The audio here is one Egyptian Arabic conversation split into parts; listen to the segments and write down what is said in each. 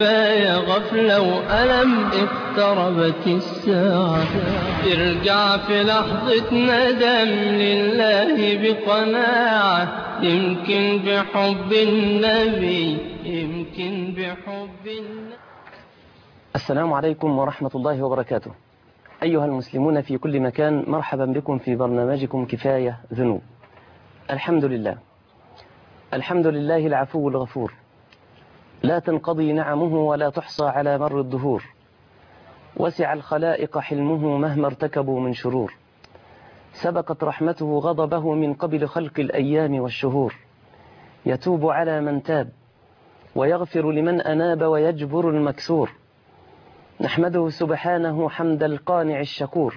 يا غفلة وألم اقتربت الساعة ارجع في لحظة ندم لله بقناعة يمكن بحب النبي يمكن بحب النبي السلام عليكم ورحمة الله وبركاته أيها المسلمون في كل مكان مرحبا بكم في برنامجكم كفاية ذنوب الحمد لله الحمد لله العفو الغفور لا تنقضي نعمه ولا تحصى على مر الدهور وسع الخلائق حلمه مهما ارتكبوا من شرور سبقت رحمته غضبه من قبل خلق الأيام والشهور يتوب على من تاب ويغفر لمن أناب ويجبر المكسور نحمده سبحانه حمد القانع الشكور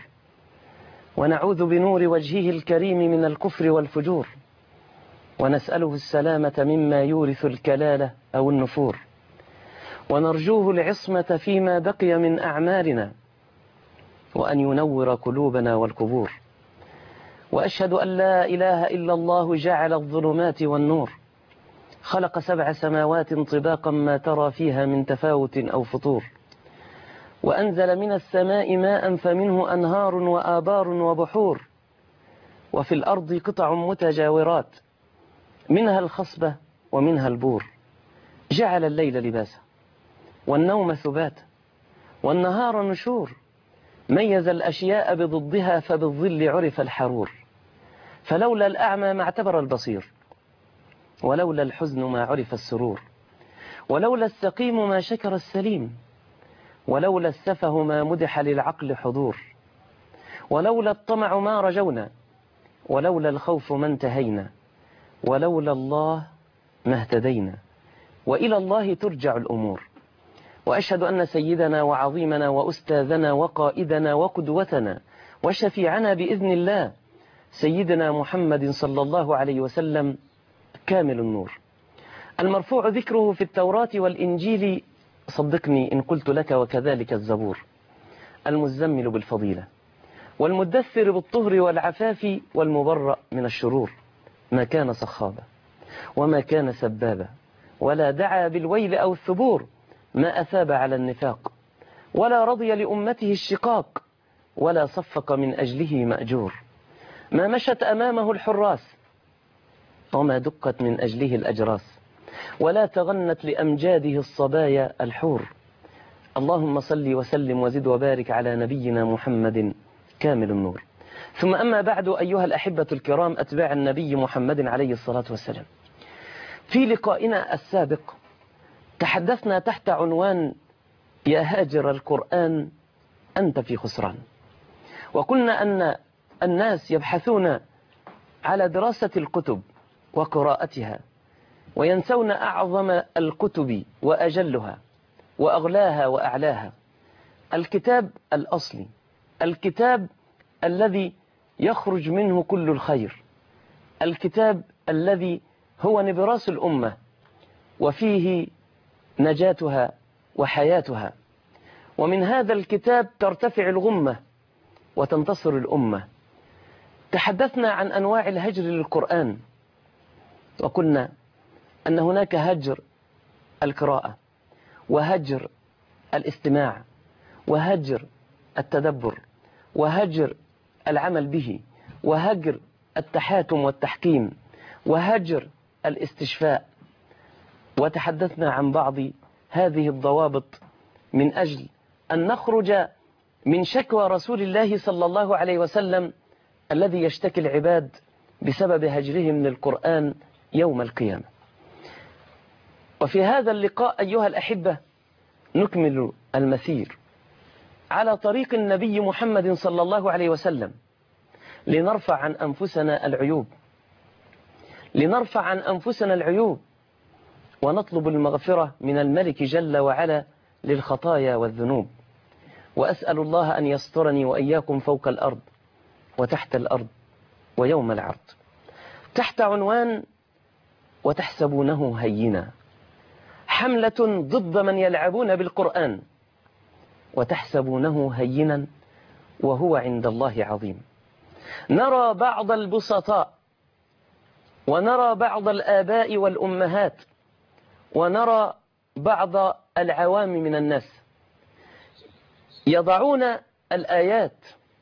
ونعوذ بنور وجهه الكريم من الكفر والفجور ونسأله السلامة مما يورث الكلالة أو النفور ونرجوه العصمة فيما بقي من أعمالنا وأن ينور قلوبنا والقبور وأشهد أن لا إله إلا الله جعل الظلمات والنور خلق سبع سماوات طباقا ما ترى فيها من تفاوت أو فطور وأنزل من السماء ماء فمنه أنهار وآبار وبحور وفي الأرض قطع متجاورات منها الخصبة ومنها البور جعل الليل لباسا والنوم ثباتا والنهار نشور ميز الأشياء بضدها فبالظل عرف الحرور فلولا الأعمى ما اعتبر البصير ولولا الحزن ما عرف السرور ولولا السقيم ما شكر السليم ولولا السفه ما مدح للعقل حضور ولولا الطمع ما رجونا ولولا الخوف ما انتهينا ولولا الله ما اهتدينا وإلى الله ترجع الأمور وأشهد أن سيدنا وعظيمنا وأستاذنا وقائدنا وقدوتنا وشفيعنا بإذن الله سيدنا محمد صلى الله عليه وسلم كامل النور المرفوع ذكره في التوراة والإنجيل صدقني إن قلت لك وكذلك الزبور المزمل بالفضيلة والمدثر بالطهر والعفاف والمبرأ من الشرور ما كان صخابا وما كان سبابا ولا دعا بالويل أو الثبور ما أثاب على النفاق ولا رضي لأمته الشقاق ولا صفق من أجله مأجور ما مشت أمامه الحراس وما دقت من أجله الأجراس ولا تغنت لأمجاده الصبايا الحور اللهم صل وسلم وزد وبارك على نبينا محمد كامل النور ثم أما بعد أيها الأحبة الكرام أتباع النبي محمد عليه الصلاة والسلام في لقائنا السابق تحدثنا تحت عنوان يا هاجر القرآن أنت في خسران وقلنا أن الناس يبحثون على دراسة الكتب وقراءتها وينسون أعظم الكتب وأجلها وأغلاها وأعلاها الكتاب الأصلي الكتاب الذي يخرج منه كل الخير الكتاب الذي هو نبراس الأمة وفيه نجاتها وحياتها ومن هذا الكتاب ترتفع الغمة وتنتصر الأمة تحدثنا عن أنواع الهجر للقرآن وقلنا أن هناك هجر القراءة وهجر الاستماع وهجر التدبر وهجر العمل به وهجر التحاكم والتحكيم وهجر الاستشفاء وتحدثنا عن بعض هذه الضوابط من أجل أن نخرج من شكوى رسول الله صلى الله عليه وسلم الذي يشتكي العباد بسبب هجرهم للقرآن يوم القيامة وفي هذا اللقاء أيها الأحبة نكمل المسير على طريق النبي محمد صلى الله عليه وسلم لنرفع عن أنفسنا العيوب لنرفع عن أنفسنا العيوب ونطلب المغفرة من الملك جل وعلا للخطايا والذنوب وأسأل الله أن يسترني وإياكم فوق الأرض وتحت الأرض ويوم العرض تحت عنوان وتحسبونه هينا حملة ضد من يلعبون بالقرآن وتحسبونه هينا وهو عند الله عظيم نرى بعض البسطاء ونرى بعض الآباء والأمهات ونرى بعض العوام من الناس يضعون الآيات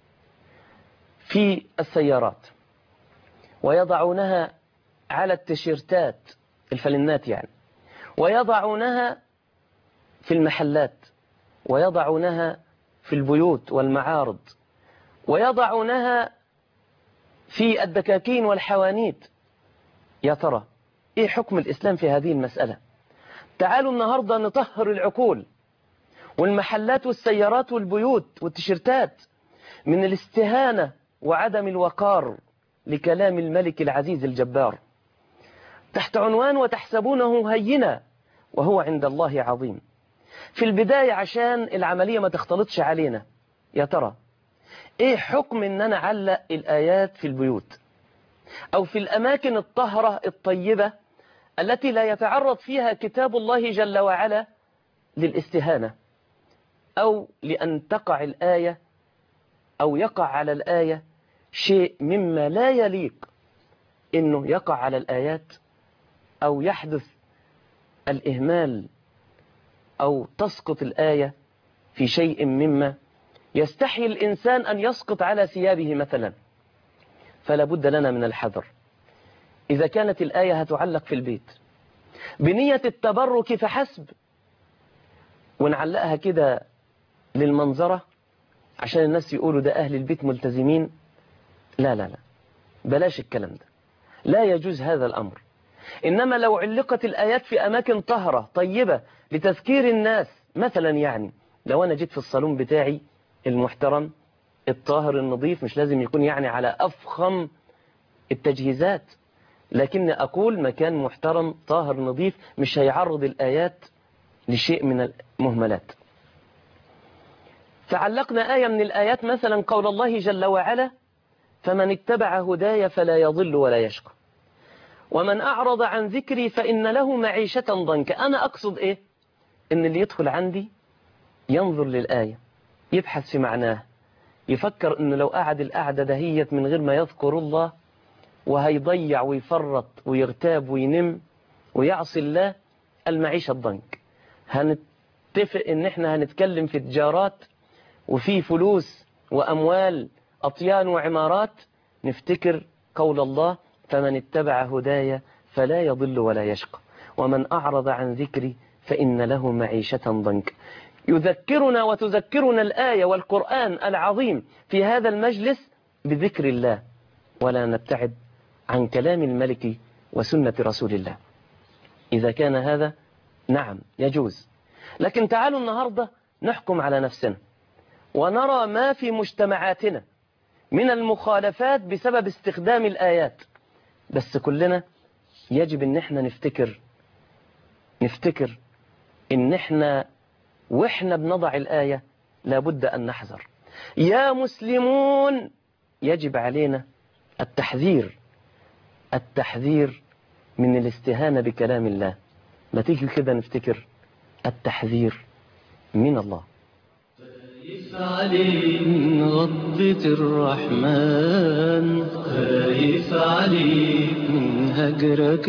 في السيارات ويضعونها على التيشيرتات الفلنات يعني ويضعونها في المحلات ويضعونها في البيوت والمعارض ويضعونها في الدكاكين والحوانيت يا ترى ايه حكم الاسلام في هذه المسألة تعالوا النهاردة نطهر العقول والمحلات والسيارات والبيوت والتيشيرتات من الاستهانة وعدم الوقار لكلام الملك العزيز الجبار تحت عنوان وتحسبونه هينا وهو عند الله عظيم في البداية عشان العملية ما تختلطش علينا يا ترى ايه حكم ان انا علق الايات في البيوت او في الاماكن الطهرة الطيبة التي لا يتعرض فيها كتاب الله جل وعلا للاستهانة او لان تقع الاية او يقع على الاية شيء مما لا يليق انه يقع على الايات او يحدث الاهمال او تسقط الاية في شيء مما يستحي الإنسان أن يسقط على ثيابه مثلا فلا بد لنا من الحذر إذا كانت الآية هتعلق في البيت بنية التبرك فحسب ونعلقها كده للمنظرة عشان الناس يقولوا ده أهل البيت ملتزمين لا لا لا بلاش الكلام ده لا يجوز هذا الأمر إنما لو علقت الآيات في أماكن طهرة طيبة لتذكير الناس مثلا يعني لو أنا جيت في الصالون بتاعي المحترم الطاهر النظيف مش لازم يكون يعني على أفخم التجهيزات لكن أقول مكان محترم طاهر نظيف مش هيعرض الآيات لشيء من المهملات فعلقنا آية من الآيات مثلا قول الله جل وعلا فمن اتبع هداي فلا يضل ولا يشقى ومن أعرض عن ذكري فإن له معيشة ضنكا أنا أقصد إيه إن اللي يدخل عندي ينظر للآية يبحث في معناه يفكر انه لو قعد القعدة دهيت من غير ما يذكر الله وهيضيع ويفرط ويغتاب وينم ويعصي الله المعيشة الضنك هنتفق ان احنا هنتكلم في تجارات وفي فلوس واموال اطيان وعمارات نفتكر قول الله فمن اتبع هدايا فلا يضل ولا يشقى ومن اعرض عن ذكري فإن له معيشة ضنك يذكرنا وتذكرنا الآية والقرآن العظيم في هذا المجلس بذكر الله ولا نبتعد عن كلام الملك وسنة رسول الله إذا كان هذا نعم يجوز لكن تعالوا النهاردة نحكم على نفسنا ونرى ما في مجتمعاتنا من المخالفات بسبب استخدام الآيات بس كلنا يجب ان احنا نفتكر نفتكر ان احنا واحنا بنضع الآية لابد أن نحذر يا مسلمون يجب علينا التحذير التحذير من الاستهانة بكلام الله ما تيجي كده نفتكر التحذير من الله خايف عليك من غضة الرحمن خايف عليك من هجرك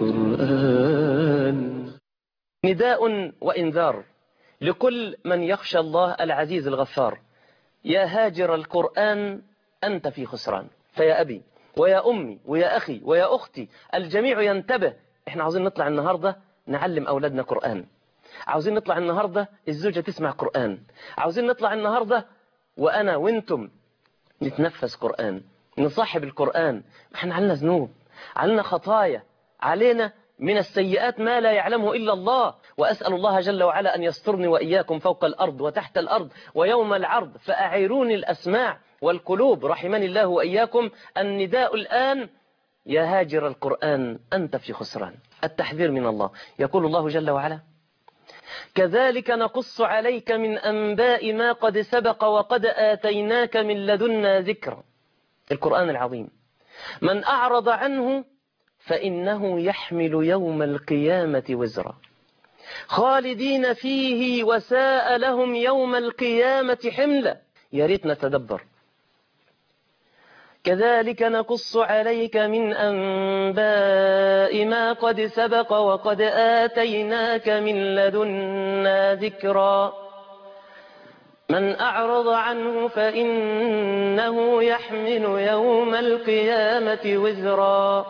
القرآن نداء وإنذار لكل من يخشى الله العزيز الغفار يا هاجر القرآن أنت في خسران فيا أبي ويا أمي ويا أخي ويا أختي الجميع ينتبه إحنا عاوزين نطلع النهاردة نعلم أولادنا قرآن عاوزين نطلع النهاردة الزوجة تسمع قرآن عاوزين نطلع النهاردة وأنا وانتم نتنفس قرآن نصاحب القرآن احنا علينا ذنوب علينا خطايا علينا من السيئات ما لا يعلمه إلا الله وأسأل الله جل وعلا أن يسترني وإياكم فوق الأرض وتحت الأرض ويوم العرض فأعيروني الأسماع والقلوب رحمني الله وإياكم النداء الآن يا هاجر القرآن أنت في خسران التحذير من الله يقول الله جل وعلا كذلك نقص عليك من أنباء ما قد سبق وقد آتيناك من لدنا ذكرا القرآن العظيم من أعرض عنه فإنه يحمل يوم القيامة وزرا خالدين فيه وساء لهم يوم القيامة حملا يا ريت نتدبر كذلك نقص عليك من أنباء ما قد سبق وقد آتيناك من لدنا ذكرا من أعرض عنه فإنه يحمل يوم القيامة وزرا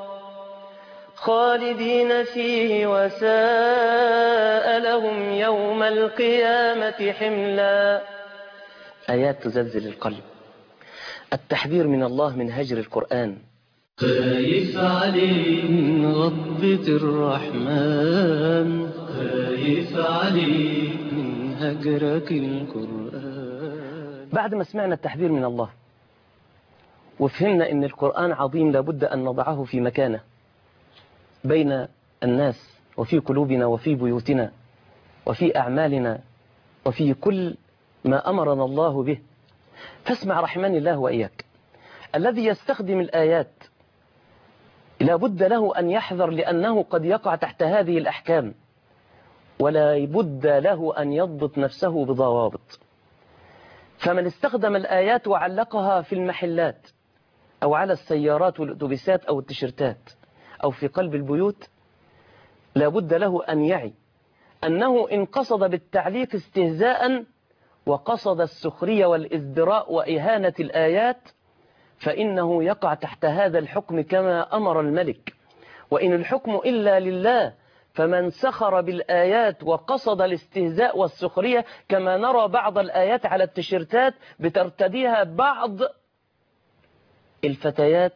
خالدين فيه وساء لهم يوم القيامة حملا آيات تزلزل القلب التحذير من الله من هجر القرآن خايف عليك من غضبة الرحمن خايف عليك من هجرك القرآن بعد ما سمعنا التحذير من الله وفهمنا ان القرآن عظيم لابد ان نضعه في مكانه بين الناس وفي قلوبنا وفي بيوتنا وفي أعمالنا وفي كل ما أمرنا الله به فاسمع رحمن الله وإياك الذي يستخدم الآيات لابد له أن يحذر لأنه قد يقع تحت هذه الأحكام ولا بد له أن يضبط نفسه بضوابط فمن استخدم الآيات وعلقها في المحلات أو على السيارات والأتوبيسات أو التيشيرتات أو في قلب البيوت لابد له أن يعي أنه إن قصد بالتعليق استهزاء وقصد السخرية والازدراء وإهانة الآيات فإنه يقع تحت هذا الحكم كما أمر الملك وإن الحكم إلا لله فمن سخر بالآيات وقصد الاستهزاء والسخرية كما نرى بعض الآيات على التيشيرتات بترتديها بعض الفتيات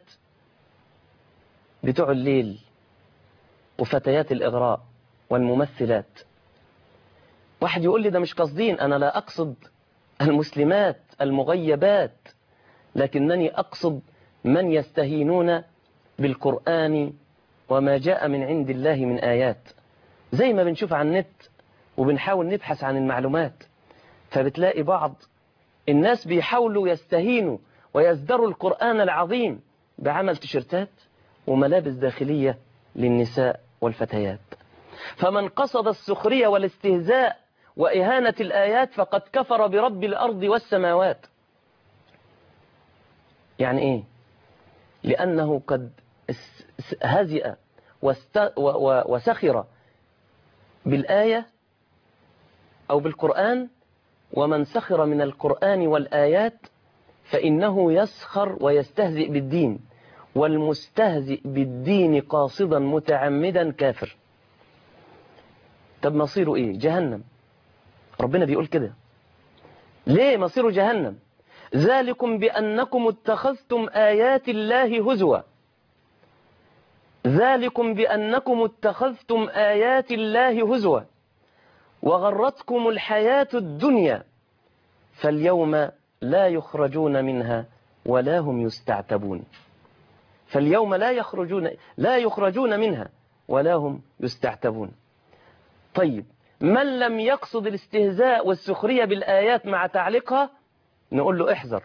بتوع الليل وفتيات الإغراء والممثلات واحد يقول لي ده مش قصدين أنا لا أقصد المسلمات المغيبات لكنني أقصد من يستهينون بالقرآن وما جاء من عند الله من آيات زي ما بنشوف على النت وبنحاول نبحث عن المعلومات فبتلاقي بعض الناس بيحاولوا يستهينوا ويزدروا القرآن العظيم بعمل تيشيرتات وملابس داخلية للنساء والفتيات فمن قصد السخرية والاستهزاء وإهانة الآيات فقد كفر برب الأرض والسماوات يعني إيه لأنه قد هزئ وسخر بالآية أو بالقرآن ومن سخر من القرآن والآيات فإنه يسخر ويستهزئ بالدين والمستهزئ بالدين قاصدا متعمدا كافر طب مصيره ايه جهنم ربنا بيقول كده ليه مصيره جهنم ذلكم بأنكم اتخذتم آيات الله هزوا ذلكم بأنكم اتخذتم آيات الله هزوا وغرتكم الحياة الدنيا فاليوم لا يخرجون منها ولا هم يستعتبون فاليوم لا يخرجون لا يخرجون منها ولا هم يستعتبون طيب من لم يقصد الاستهزاء والسخرية بالآيات مع تعليقها نقول له احذر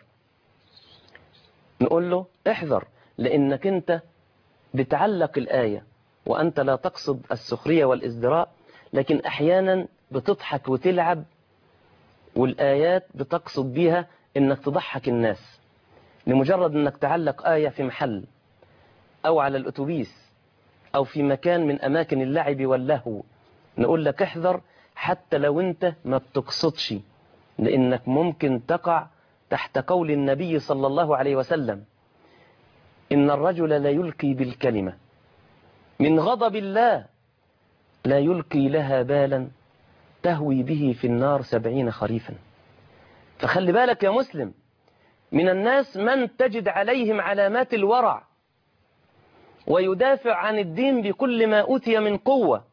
نقول له احذر لأنك أنت بتعلق الآية وأنت لا تقصد السخرية والازدراء لكن أحيانا بتضحك وتلعب والآيات بتقصد بيها أنك تضحك الناس لمجرد أنك تعلق آية في محل أو على الأتوبيس أو في مكان من أماكن اللعب واللهو نقول لك احذر حتى لو أنت ما بتقصدش لأنك ممكن تقع تحت قول النبي صلى الله عليه وسلم إن الرجل لا يلقي بالكلمة من غضب الله لا يلقي لها بالا تهوي به في النار سبعين خريفا فخلي بالك يا مسلم من الناس من تجد عليهم علامات الورع ويدافع عن الدين بكل ما أوتي من قوة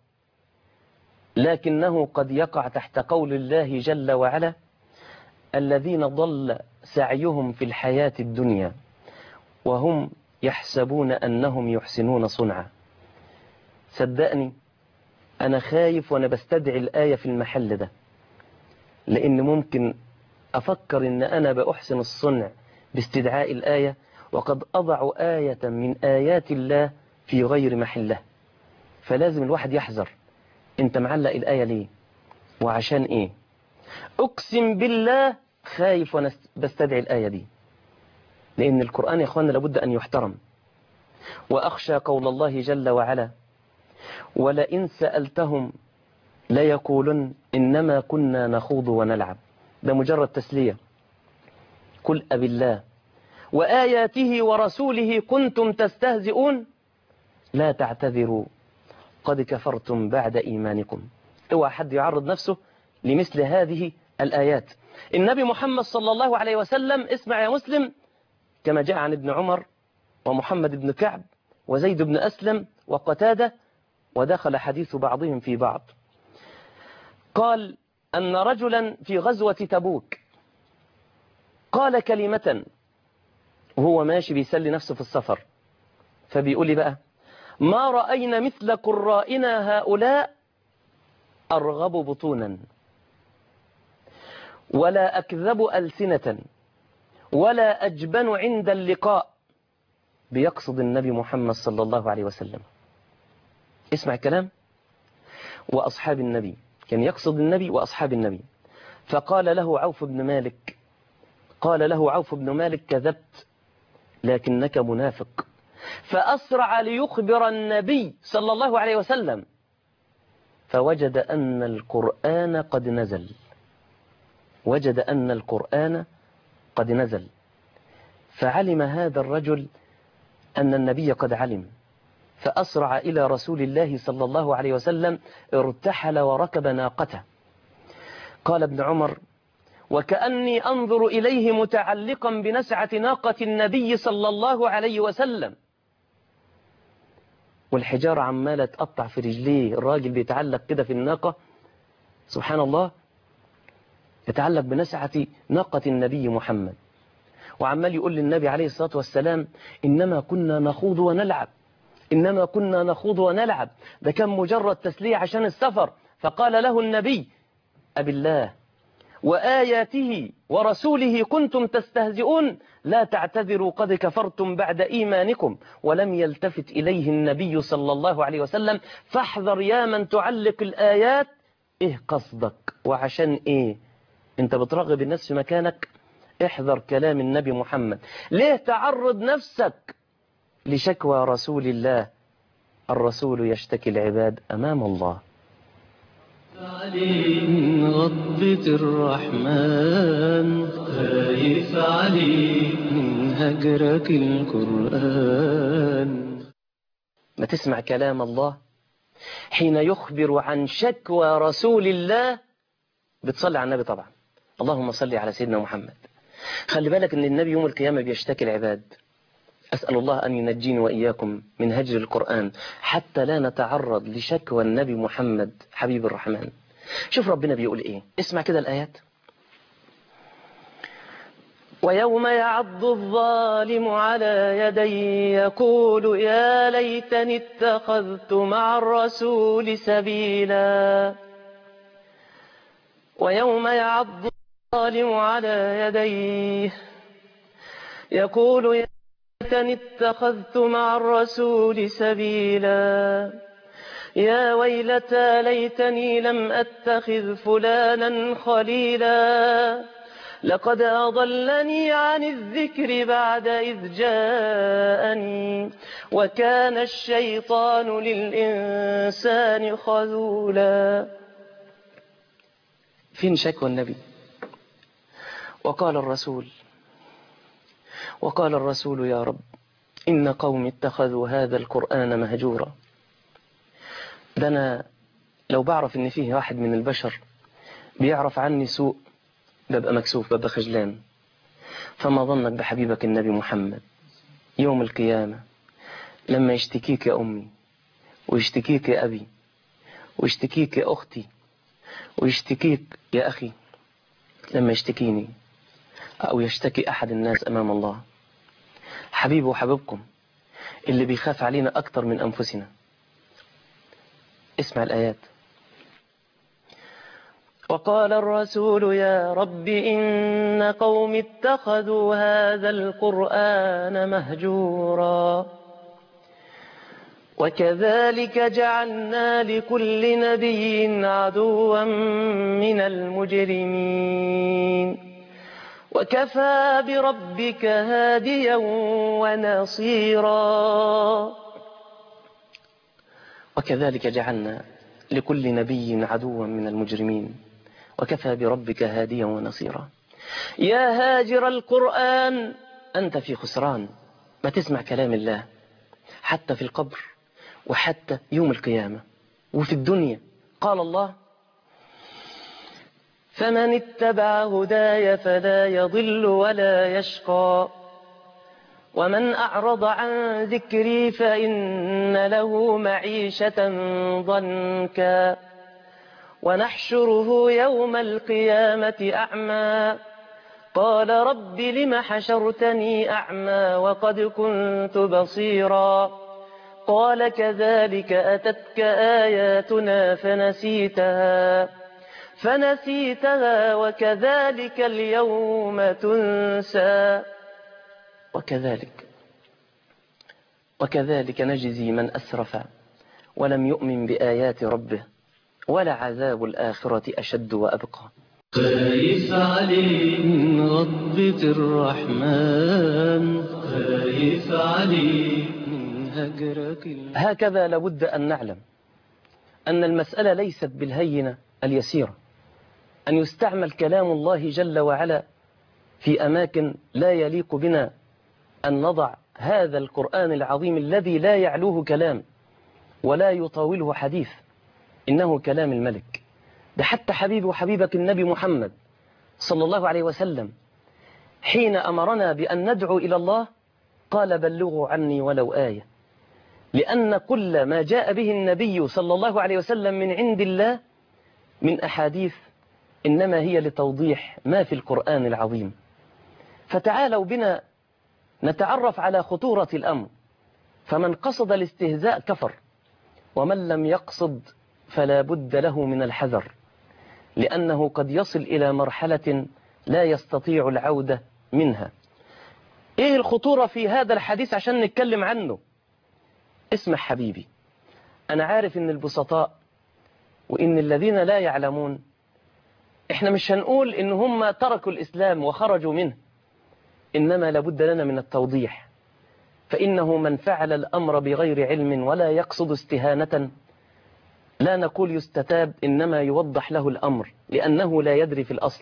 لكنه قد يقع تحت قول الله جل وعلا الذين ضل سعيهم في الحياة الدنيا وهم يحسبون أنهم يحسنون صنعا صدقني أنا خايف وأنا بستدعي الآية في المحل ده لأن ممكن أفكر أن أنا بأحسن الصنع باستدعاء الآية وقد أضع آية من آيات الله في غير محله فلازم الواحد يحذر انت معلق الآية ليه وعشان ايه اقسم بالله خايف وانا بستدعي الآية دي لأن القرآن يا أخوانا لابد أن يحترم وأخشى قول الله جل وعلا ولئن سألتهم ليقولن إنما كنا نخوض ونلعب ده مجرد تسلية قل أب الله وآياته ورسوله كنتم تستهزئون لا تعتذروا قد كفرتم بعد إيمانكم اوعى حد يعرض نفسه لمثل هذه الآيات النبي محمد صلى الله عليه وسلم اسمع يا مسلم كما جاء عن ابن عمر ومحمد بن كعب وزيد بن أسلم وقتادة ودخل حديث بعضهم في بعض قال أن رجلا في غزوة تبوك قال كلمة وهو ماشي بيسلي نفسه في السفر فبيقول لي بقى ما رأينا مثل قرائنا هؤلاء أرغب بطونا ولا أكذب ألسنة ولا أجبن عند اللقاء بيقصد النبي محمد صلى الله عليه وسلم اسمع الكلام وأصحاب النبي كان يقصد النبي وأصحاب النبي فقال له عوف بن مالك قال له عوف بن مالك كذبت لكنك منافق فأسرع ليخبر النبي صلى الله عليه وسلم فوجد أن القرآن قد نزل وجد أن القرآن قد نزل فعلم هذا الرجل أن النبي قد علم فأسرع إلى رسول الله صلى الله عليه وسلم ارتحل وركب ناقته قال ابن عمر وكأني أنظر إليه متعلقا بنسعة ناقة النبي صلى الله عليه وسلم والحجارة عمالة تقطع في رجليه الراجل بيتعلق كده في الناقة سبحان الله يتعلق بنسعة ناقة النبي محمد وعمال يقول للنبي عليه الصلاة والسلام إنما كنا نخوض ونلعب إنما كنا نخوض ونلعب ده كان مجرد تسلية عشان السفر فقال له النبي أب الله وآياته ورسوله كنتم تستهزئون لا تعتذروا قد كفرتم بعد إيمانكم ولم يلتفت إليه النبي صلى الله عليه وسلم فاحذر يا من تعلق الآيات إيه قصدك وعشان إيه انت بترغب الناس في مكانك احذر كلام النبي محمد ليه تعرض نفسك لشكوى رسول الله الرسول يشتكي العباد أمام الله علي غضبة الرحمن خايف علي من هجرك القرآن ما تسمع كلام الله حين يخبر عن شكوى رسول الله بتصلي على النبي طبعا اللهم صل على سيدنا محمد خلي بالك ان النبي يوم القيامة بيشتكي العباد أسأل الله أن ينجيني وإياكم من هجر القرآن حتى لا نتعرض لشكوى النبي محمد حبيب الرحمن شوف ربنا بيقول إيه اسمع كده الآيات ويوم يعض الظالم على يديه يقول يا ليتني اتخذت مع الرسول سبيلا ويوم يعض الظالم على يديه يقول يا ليتني اتخذت مع الرسول سبيلا يا ويلتى ليتني لم أتخذ فلانا خليلا لقد أضلني عن الذكر بعد إذ جاءني وكان الشيطان للإنسان خذولا فين شكوى النبي وقال الرسول وقال الرسول يا رب إن قوم اتخذوا هذا القرآن مهجورا ده أنا لو بعرف إن فيه واحد من البشر بيعرف عني سوء ببقى مكسوف ببقى خجلان فما ظنك بحبيبك النبي محمد يوم القيامة لما يشتكيك يا أمي ويشتكيك يا أبي ويشتكيك يا أختي ويشتكيك يا أخي لما يشتكيني أو يشتكي أحد الناس أمام الله حبيبي وحبيبكم اللي بيخاف علينا أكتر من أنفسنا اسمع الآيات وقال الرسول يا رب إن قوم اتخذوا هذا القرآن مهجورا وكذلك جعلنا لكل نبي عدوا من المجرمين وكفى بربك هاديا ونصيرا وكذلك جعلنا لكل نبي عدوا من المجرمين وكفى بربك هاديا ونصيرا يا هاجر القرآن أنت في خسران ما تسمع كلام الله حتى في القبر وحتى يوم القيامة وفي الدنيا قال الله فمن اتبع هداي فلا يضل ولا يشقى ومن أعرض عن ذكري فإن له معيشة ضنكا ونحشره يوم القيامة أعمى قال رب لم حشرتني أعمى وقد كنت بصيرا قال كذلك أتتك آياتنا فنسيتها فنسيتها وكذلك اليوم تنسى وكذلك وكذلك نجزي من أسرف ولم يؤمن بآيات ربه ولعذاب الآخرة أشد وأبقى خايف عليه من غضبة الرحمن خايف عليه من هجرك ال- هكذا لابد أن نعلم أن المسألة ليست بالهينة اليسيرة أن يستعمل كلام الله جل وعلا في أماكن لا يليق بنا أن نضع هذا القرآن العظيم الذي لا يعلوه كلام ولا يطاوله حديث إنه كلام الملك ده حتى حبيب وحبيبك النبي محمد صلى الله عليه وسلم حين أمرنا بأن ندعو إلى الله قال بلغوا عني ولو آية لأن كل ما جاء به النبي صلى الله عليه وسلم من عند الله من أحاديث إنما هي لتوضيح ما في القرآن العظيم فتعالوا بنا نتعرف على خطورة الأمر فمن قصد الاستهزاء كفر ومن لم يقصد فلا بد له من الحذر لأنه قد يصل إلى مرحلة لا يستطيع العودة منها إيه الخطورة في هذا الحديث عشان نتكلم عنه اسمع حبيبي أنا عارف إن البسطاء وإن الذين لا يعلمون إحنا مش هنقول إن هم تركوا الإسلام وخرجوا منه إنما لابد لنا من التوضيح فإنه من فعل الأمر بغير علم ولا يقصد استهانة لا نقول يستتاب إنما يوضح له الأمر لأنه لا يدري في الأصل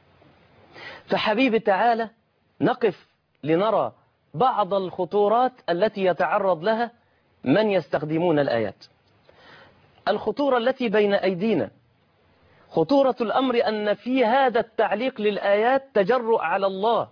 فحبيبي تعالى نقف لنرى بعض الخطورات التي يتعرض لها من يستخدمون الآيات الخطورة التي بين أيدينا خطورة الأمر أن في هذا التعليق للآيات تجرؤ على الله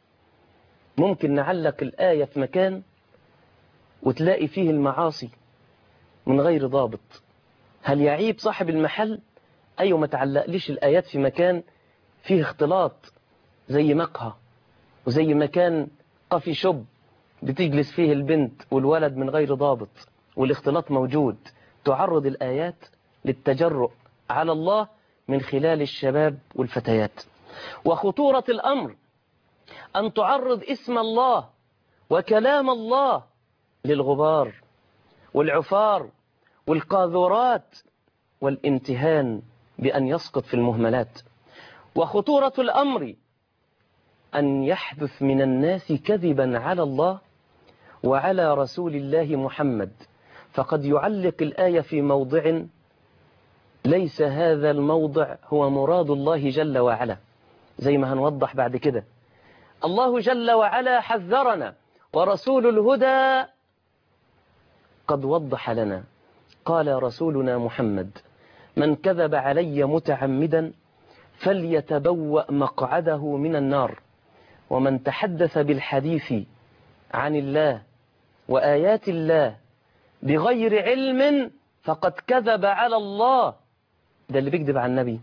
ممكن نعلق الآية في مكان وتلاقي فيه المعاصي من غير ضابط هل يعيب صاحب المحل أيوة ما تعلقليش الآيات في مكان فيه اختلاط زي مقهى وزي مكان قفي شب بتجلس فيه البنت والولد من غير ضابط والاختلاط موجود تعرض الآيات للتجرؤ على الله من خلال الشباب والفتيات وخطورة الأمر أن تعرض اسم الله وكلام الله للغبار والعفار والقاذورات والامتهان بأن يسقط في المهملات وخطورة الأمر أن يحدث من الناس كذبا على الله وعلى رسول الله محمد فقد يعلق الآية في موضع ليس هذا الموضع هو مراد الله جل وعلا زي ما هنوضح بعد كده الله جل وعلا حذرنا ورسول الهدى قد وضح لنا قال رسولنا محمد من كذب علي متعمدا فليتبوأ مقعده من النار ومن تحدث بالحديث عن الله وآيات الله بغير علم فقد كذب على الله ده اللي بيكذب على النبي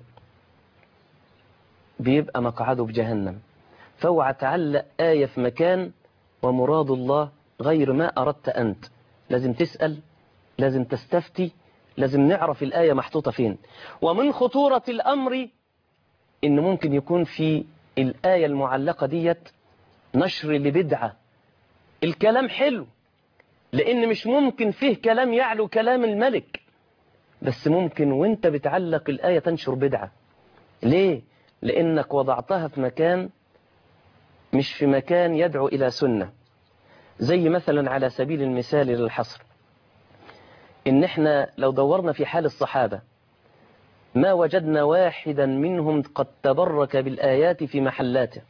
بيبقى مقعده بجهنم فاوعى تعلق آية في مكان ومراد الله غير ما أردت أنت لازم تسأل لازم تستفتي لازم نعرف الآية محطوطة فين ومن خطورة الأمر إن ممكن يكون في الآية المعلقة ديت نشر لبدعة الكلام حلو لأن مش ممكن فيه كلام يعلو كلام الملك بس ممكن وانت بتعلق الآية تنشر بدعة ليه؟ لأنك وضعتها في مكان مش في مكان يدعو إلى سنة زي مثلا على سبيل المثال للحصر إن احنا لو دورنا في حال الصحابة ما وجدنا واحدا منهم قد تبرك بالآيات في محلاته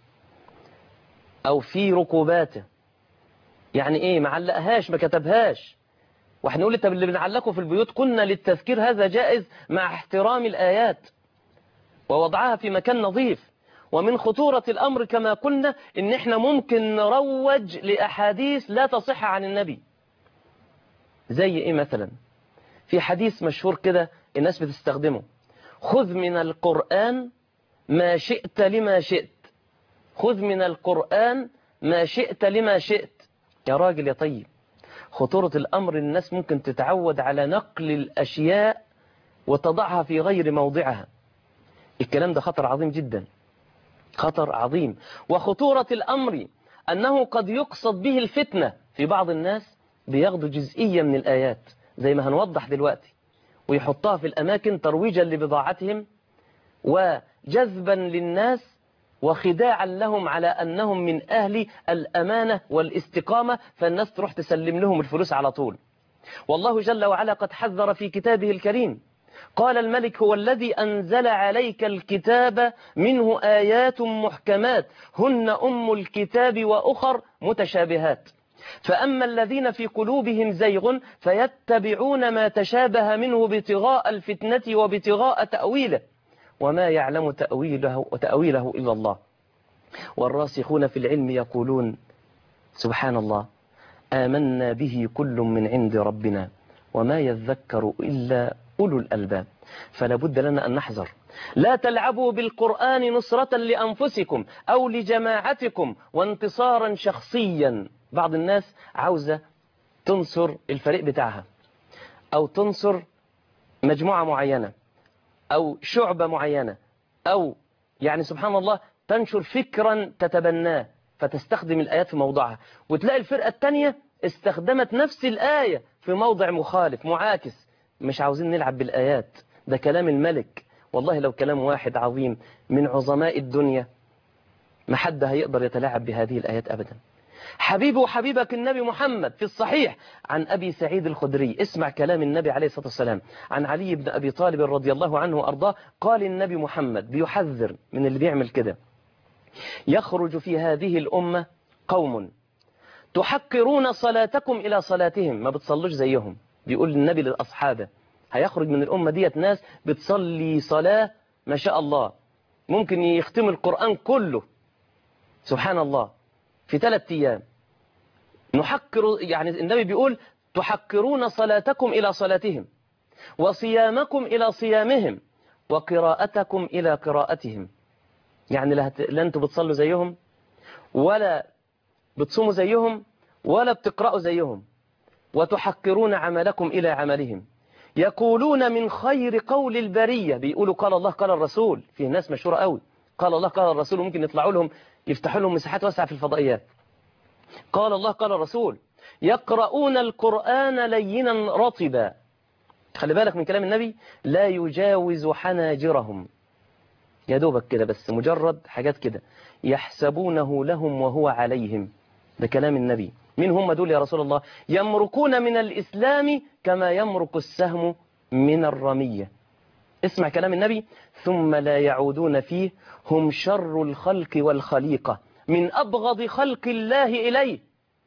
أو في ركوباته يعني إيه ما علقهاش ما كتبهاش واحنا نقول طب اللي بنعلقه في البيوت كنا للتذكير هذا جائز مع احترام الآيات ووضعها في مكان نظيف ومن خطورة الأمر كما قلنا إن إحنا ممكن نروج لأحاديث لا تصح عن النبي زي إيه مثلا في حديث مشهور كده الناس بتستخدمه خذ من القرآن ما شئت لما شئت خذ من القرآن ما شئت لما شئت يا راجل يا طيب خطورة الأمر الناس ممكن تتعود على نقل الأشياء وتضعها في غير موضعها الكلام ده خطر عظيم جدا خطر عظيم وخطورة الأمر أنه قد يقصد به الفتنة في بعض الناس بياخدوا جزئية من الآيات زي ما هنوضح دلوقتي ويحطها في الأماكن ترويجا لبضاعتهم وجذبا للناس وخداعا لهم على أنهم من أهل الأمانة والاستقامة فالناس تروح تسلم لهم الفلوس على طول والله جل وعلا قد حذر في كتابه الكريم قال الملك هو الذي أنزل عليك الكتاب منه آيات محكمات هن أم الكتاب وأخر متشابهات فأما الذين في قلوبهم زيغ فيتبعون ما تشابه منه ابتغاء الفتنة وابتغاء تأويله وما يعلم تأويله, تأويله إلا الله والراسخون في العلم يقولون سبحان الله آمنا به كل من عند ربنا وما يذكر إلا أولو الألباب فلا بد لنا أن نحذر لا تلعبوا بالقرآن نصرة لأنفسكم أو لجماعتكم وانتصارا شخصيا بعض الناس عاوزة تنصر الفريق بتاعها أو تنصر مجموعة معينة أو شعبة معينة أو يعني سبحان الله تنشر فكرا تتبناه فتستخدم الآيات في موضعها وتلاقي الفرقة التانية استخدمت نفس الآية في موضع مخالف معاكس مش عاوزين نلعب بالآيات ده كلام الملك والله لو كلام واحد عظيم من عظماء الدنيا ما حد هيقدر يتلاعب بهذه الآيات أبدا حبيبي وحبيبك النبي محمد في الصحيح عن أبي سعيد الخدري اسمع كلام النبي عليه الصلاة والسلام عن علي بن أبي طالب رضي الله عنه وأرضاه قال النبي محمد بيحذر من اللي بيعمل كده يخرج في هذه الأمة قوم تحقرون صلاتكم إلى صلاتهم ما بتصلوش زيهم بيقول النبي للأصحابه هيخرج من الأمة ديت ناس بتصلي صلاة ما شاء الله ممكن يختم القرآن كله سبحان الله في ثلاث أيام نحقر يعني النبي بيقول تحقرون صلاتكم إلى صلاتهم وصيامكم إلى صيامهم وقراءتكم إلى قراءتهم يعني لا, هت... لا أنتوا بتصلوا زيهم ولا بتصوموا زيهم ولا بتقرأوا زيهم وتحقرون عملكم إلى عملهم يقولون من خير قول البرية بيقولوا قال الله قال الرسول في ناس مشهورة قوي قال الله قال الرسول ممكن يطلعوا لهم يفتحوا لهم مساحات واسعة في الفضائيات قال الله قال الرسول يقرؤون القرآن لينا رطبا خلي بالك من كلام النبي لا يجاوز حناجرهم يا دوبك كده بس مجرد حاجات كده يحسبونه لهم وهو عليهم ده كلام النبي من هم دول يا رسول الله يمركون من الإسلام كما يمرك السهم من الرمية اسمع كلام النبي ثم لا يعودون فيه هم شر الخلق والخليقة من أبغض خلق الله إليه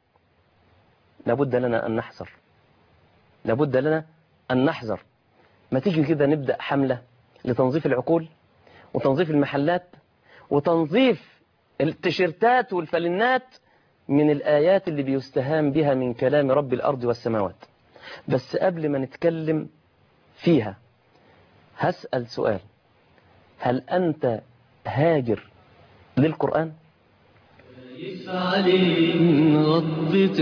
لابد لنا أن نحذر لابد لنا أن نحذر ما تيجي كده نبدأ حملة لتنظيف العقول وتنظيف المحلات وتنظيف التيشيرتات والفلنات من الآيات اللي بيستهام بها من كلام رب الأرض والسماوات بس قبل ما نتكلم فيها هسأل سؤال هل أنت هاجر للقرآن خايف عليك من غضبة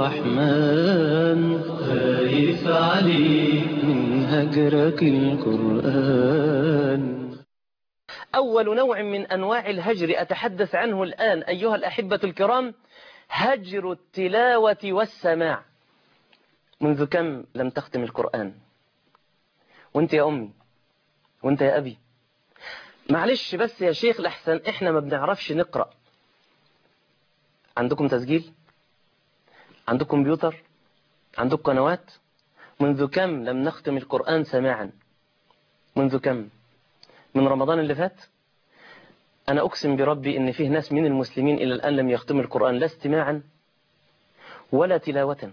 الرحمن خايف عليك من هجرك القرآن أول نوع من أنواع الهجر أتحدث عنه الآن أيها الأحبة الكرام هجر التلاوة والسماع منذ كم لم تختم القرآن وانت يا أمي وانت يا أبي معلش بس يا شيخ لحسن احنا ما بنعرفش نقرأ عندكم تسجيل عندكم كمبيوتر عندكم قنوات منذ كم لم نختم القرآن سماعا منذ كم من رمضان اللي فات أنا أقسم بربي إن فيه ناس من المسلمين إلى الآن لم يختموا القرآن لا استماعا ولا تلاوة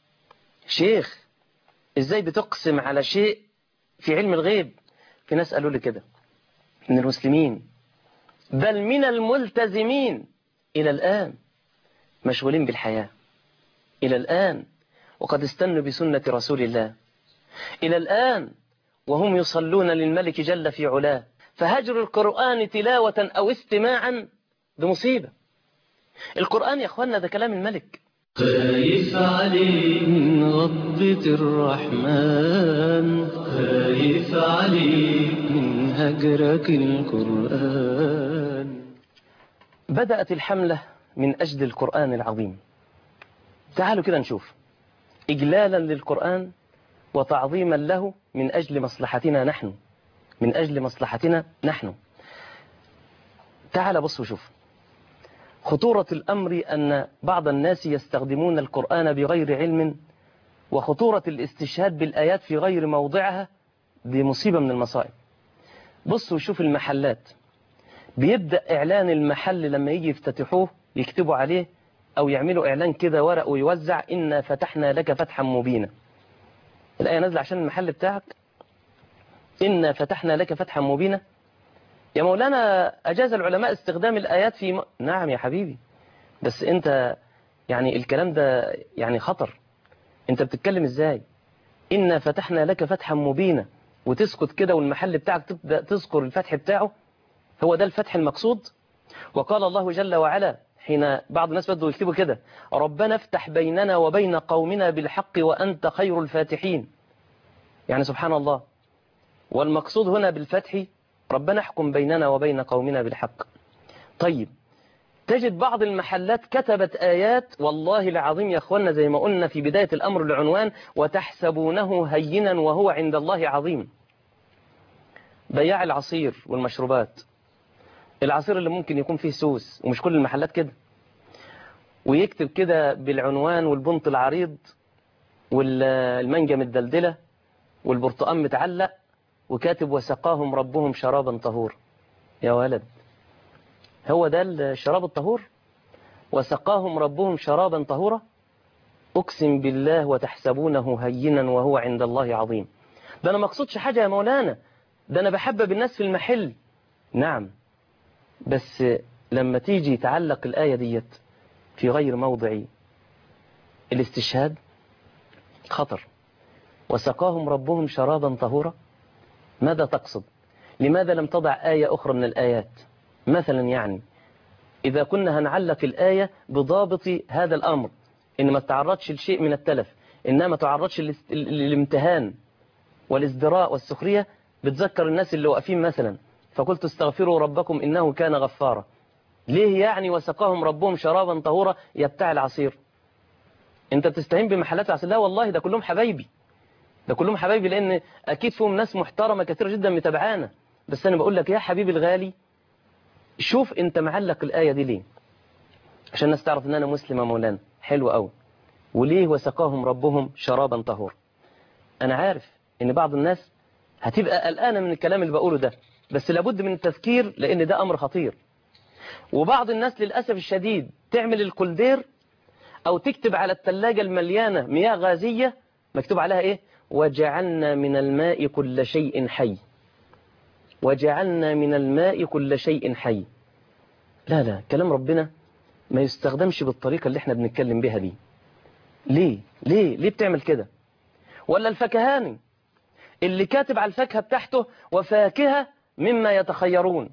شيخ إزاي بتقسم على شيء في علم الغيب في ناس قالوا لي كده من المسلمين بل من الملتزمين إلى الآن مشغولين بالحياة إلى الآن وقد استنوا بسنة رسول الله إلى الآن وهم يصلون للملك جل في علاه فهجر القرآن تلاوة أو استماعا بمصيبة القرآن يا أخوانا ده كلام الملك خايف عليك من غضبة الرحمن خايف عليك من هجرك القرآن بدأت الحملة من أجل القرآن العظيم تعالوا كده نشوف إجلالا للقرآن وتعظيما له من أجل مصلحتنا نحن من أجل مصلحتنا نحن تعال بص وشوف خطورة الأمر أن بعض الناس يستخدمون القرآن بغير علم وخطورة الاستشهاد بالآيات في غير موضعها دي مصيبة من المصائب بص وشوف المحلات بيبدأ إعلان المحل لما يجي يفتتحوه يكتبوا عليه أو يعملوا إعلان كده ورق ويوزع إنا فتحنا لك فتحا مبينا الآية نازلة عشان المحل بتاعك إنا فتحنا لك فتحا مبينا يا مولانا أجاز العلماء استخدام الآيات في م... نعم يا حبيبي بس أنت يعني الكلام ده يعني خطر أنت بتتكلم إزاي إنا فتحنا لك فتحا مبينا وتسكت كده والمحل بتاعك تبدأ تذكر الفتح بتاعه هو ده الفتح المقصود وقال الله جل وعلا حين بعض الناس بدوا يكتبوا كده ربنا افتح بيننا وبين قومنا بالحق وأنت خير الفاتحين يعني سبحان الله والمقصود هنا بالفتح ربنا احكم بيننا وبين قومنا بالحق طيب تجد بعض المحلات كتبت آيات والله العظيم يا أخوانا زي ما قلنا في بداية الأمر العنوان وتحسبونه هينا وهو عند الله عظيم بياع العصير والمشروبات العصير اللي ممكن يكون فيه سوس ومش كل المحلات كده ويكتب كده بالعنوان والبنط العريض والمانجا متدلدلة والبرتقال متعلق وكاتب وسقاهم ربهم شرابا طهور يا ولد هو ده الشراب الطهور وسقاهم ربهم شرابا طهورا أقسم بالله وتحسبونه هينا وهو عند الله عظيم ده أنا مقصودش حاجة يا مولانا ده أنا بحبب الناس في المحل نعم بس لما تيجي تعلق الآية ديت في غير موضع الاستشهاد خطر وسقاهم ربهم شرابا طهورا ماذا تقصد لماذا لم تضع آية أخرى من الآيات مثلا يعني إذا كنا هنعلق الآية بضابط هذا الأمر إن ما تعرضش لشيء من التلف إنما تعرضش للامتهان والازدراء والسخرية بتذكر الناس اللي واقفين مثلا فقلت استغفروا ربكم إنه كان غفارا ليه يعني وسقاهم ربهم شرابا طهورا يا بتاع العصير انت بتستهين بمحلات العصير لا والله ده كلهم حبايبي ده كلهم حبايبي لان اكيد فيهم ناس محترمة كثيرة جدا متابعانا بس انا بقول لك يا حبيبي الغالي شوف انت معلق الآية دي ليه عشان الناس تعرف ان انا مسلم يا مولانا حلو قوي وليه وسقاهم ربهم شرابا طهورا انا عارف ان بعض الناس هتبقى قلقانة من الكلام اللي بقوله ده بس لابد من التذكير لان ده امر خطير وبعض الناس للأسف الشديد تعمل الكولدير او تكتب على الثلاجة المليانة مياه غازية مكتوب عليها ايه وجعلنا من الماء كل شيء حي وجعلنا من الماء كل شيء حي لا لا كلام ربنا ما يستخدمش بالطريقة اللي احنا بنتكلم بها دي ليه ليه ليه بتعمل كده ولا الفكهاني اللي كاتب على الفاكهة بتاعته وفاكهة مما يتخيرون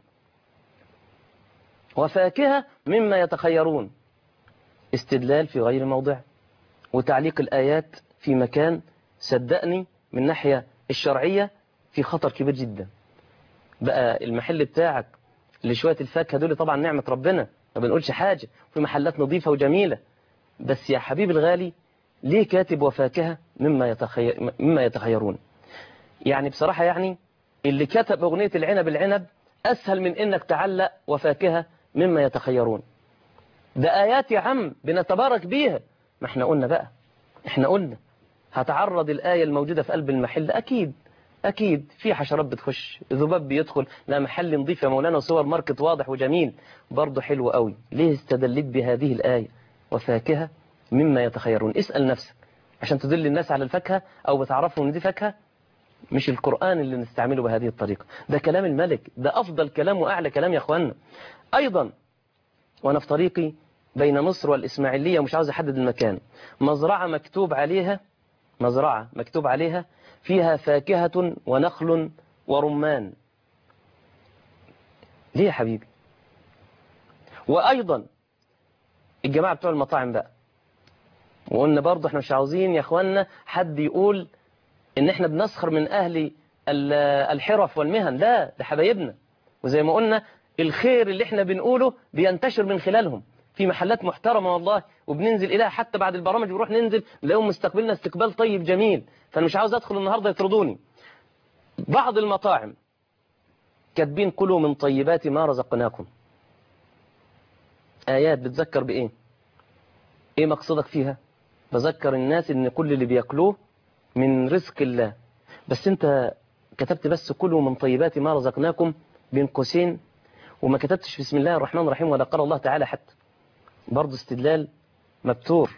وفاكهة مما يتخيرون استدلال في غير موضع وتعليق الآيات في مكان صدقني من ناحية الشرعية في خطر كبير جدا بقى المحل بتاعك اللي شوية الفاكهة دول طبعا نعمة ربنا ما بنقولش حاجة في محلات نظيفة وجميلة بس يا حبيبي الغالي ليه كاتب وفاكهة مما, يتخير مما يتخيرون يعني بصراحة يعني اللي كتب أغنية العنب العنب أسهل من إنك تعلق وفاكهة مما يتخيرون ده آيات يا عم بنتبارك بيها ما احنا قلنا بقى احنا قلنا هتعرض الآية الموجودة في قلب المحل أكيد أكيد في حشرات بتخش ذباب بيدخل لا محل نضيف يا مولانا وسوبر ماركت واضح وجميل برضه حلو قوي ليه استدلت بهذه الآية وفاكهة مما يتخيرون اسأل نفسك عشان تدل الناس على الفاكهة أو بتعرفهم ان دي فاكهة مش القرآن اللي نستعمله بهذه الطريقة ده كلام الملك ده أفضل كلام وأعلى كلام يا أخوانا أيضا وأنا في طريقي بين مصر والإسماعيلية ومش عاوز أحدد المكان مزرعة مكتوب عليها مزرعة مكتوب عليها فيها فاكهة ونخل ورمان ليه يا حبيبي وأيضا الجماعة بتوع المطاعم بقى وقلنا برضه احنا مش عاوزين يا اخوانا حد يقول ان احنا بنسخر من اهل الحرف والمهن لا ده حبايبنا وزي ما قلنا الخير اللي احنا بنقوله بينتشر من خلالهم في محلات محترمة والله وبننزل إليها حتى بعد البرامج بنروح ننزل نلاقيهم مستقبلنا استقبال طيب جميل فأنا مش عاوز أدخل النهاردة يطردوني بعض المطاعم كاتبين كلوا من طيبات ما رزقناكم آيات بتذكر بإيه إيه مقصدك فيها بذكر الناس إن كل اللي بياكلوه من رزق الله بس أنت كتبت بس كلوا من طيبات ما رزقناكم بين قوسين وما كتبتش بسم الله الرحمن الرحيم ولا قال الله تعالى حتى برضه استدلال مبتور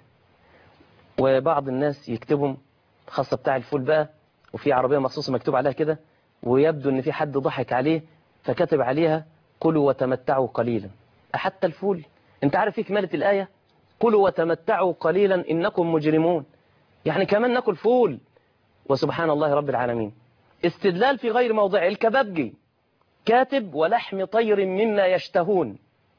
وبعض الناس يكتبهم خاصة بتاع الفول بقى وفي عربية مخصوصة مكتوب عليها كده ويبدو ان في حد ضحك عليه فكتب عليها كلوا وتمتعوا قليلا حتى الفول انت عارف ايه كمالة الآية كلوا وتمتعوا قليلا إنكم مجرمون يعني كمان ناكل فول وسبحان الله رب العالمين استدلال في غير موضعه الكبابجي كاتب ولحم طير مما يشتهون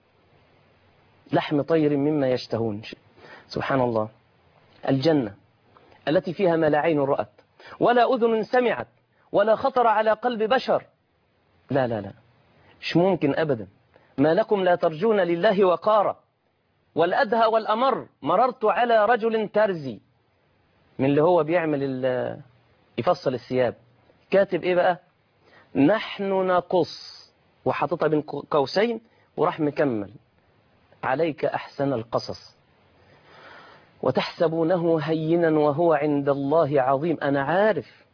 لحم طير مما يشتهون سبحان الله الجنة التي فيها ما لا عين رأت ولا أذن سمعت ولا خطر على قلب بشر لا لا لا مش ممكن أبدا ما لكم لا ترجون لله وقارا والأدهى والأمر مررت على رجل ترزي من اللي هو بيعمل يفصل الثياب كاتب ايه بقى نحن نقص وحاططها بين قوسين وراح مكمل عليك أحسن القصص وتحسبونه هينا وهو عند الله عظيم أنا عارف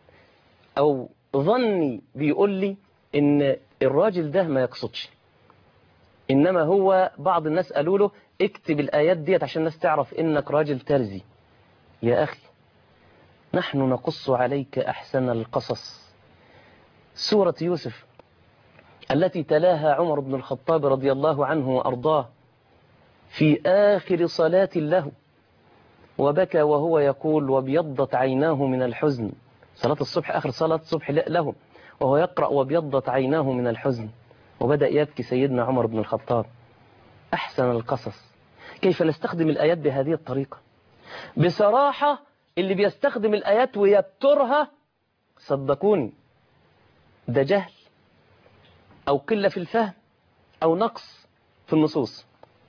أو ظني بيقول لي إن الراجل ده ما يقصدش إنما هو بعض الناس قالوا له اكتب الآيات ديت عشان الناس تعرف إنك راجل ترزي يا أخي نحن نقص عليك أحسن القصص سورة يوسف التي تلاها عمر بن الخطاب رضي الله عنه وأرضاه في آخر صلاة له وبكى وهو يقول وابيضت عيناه من الحزن صلاة الصبح آخر صلاة الصبح له وهو يقرأ وابيضت عيناه من الحزن وبدأ يبكي سيدنا عمر بن الخطاب أحسن القصص كيف نستخدم الآيات بهذه الطريقة بصراحة اللي بيستخدم الآيات ويبترها صدقوني ده جهل أو قلة في الفهم أو نقص في النصوص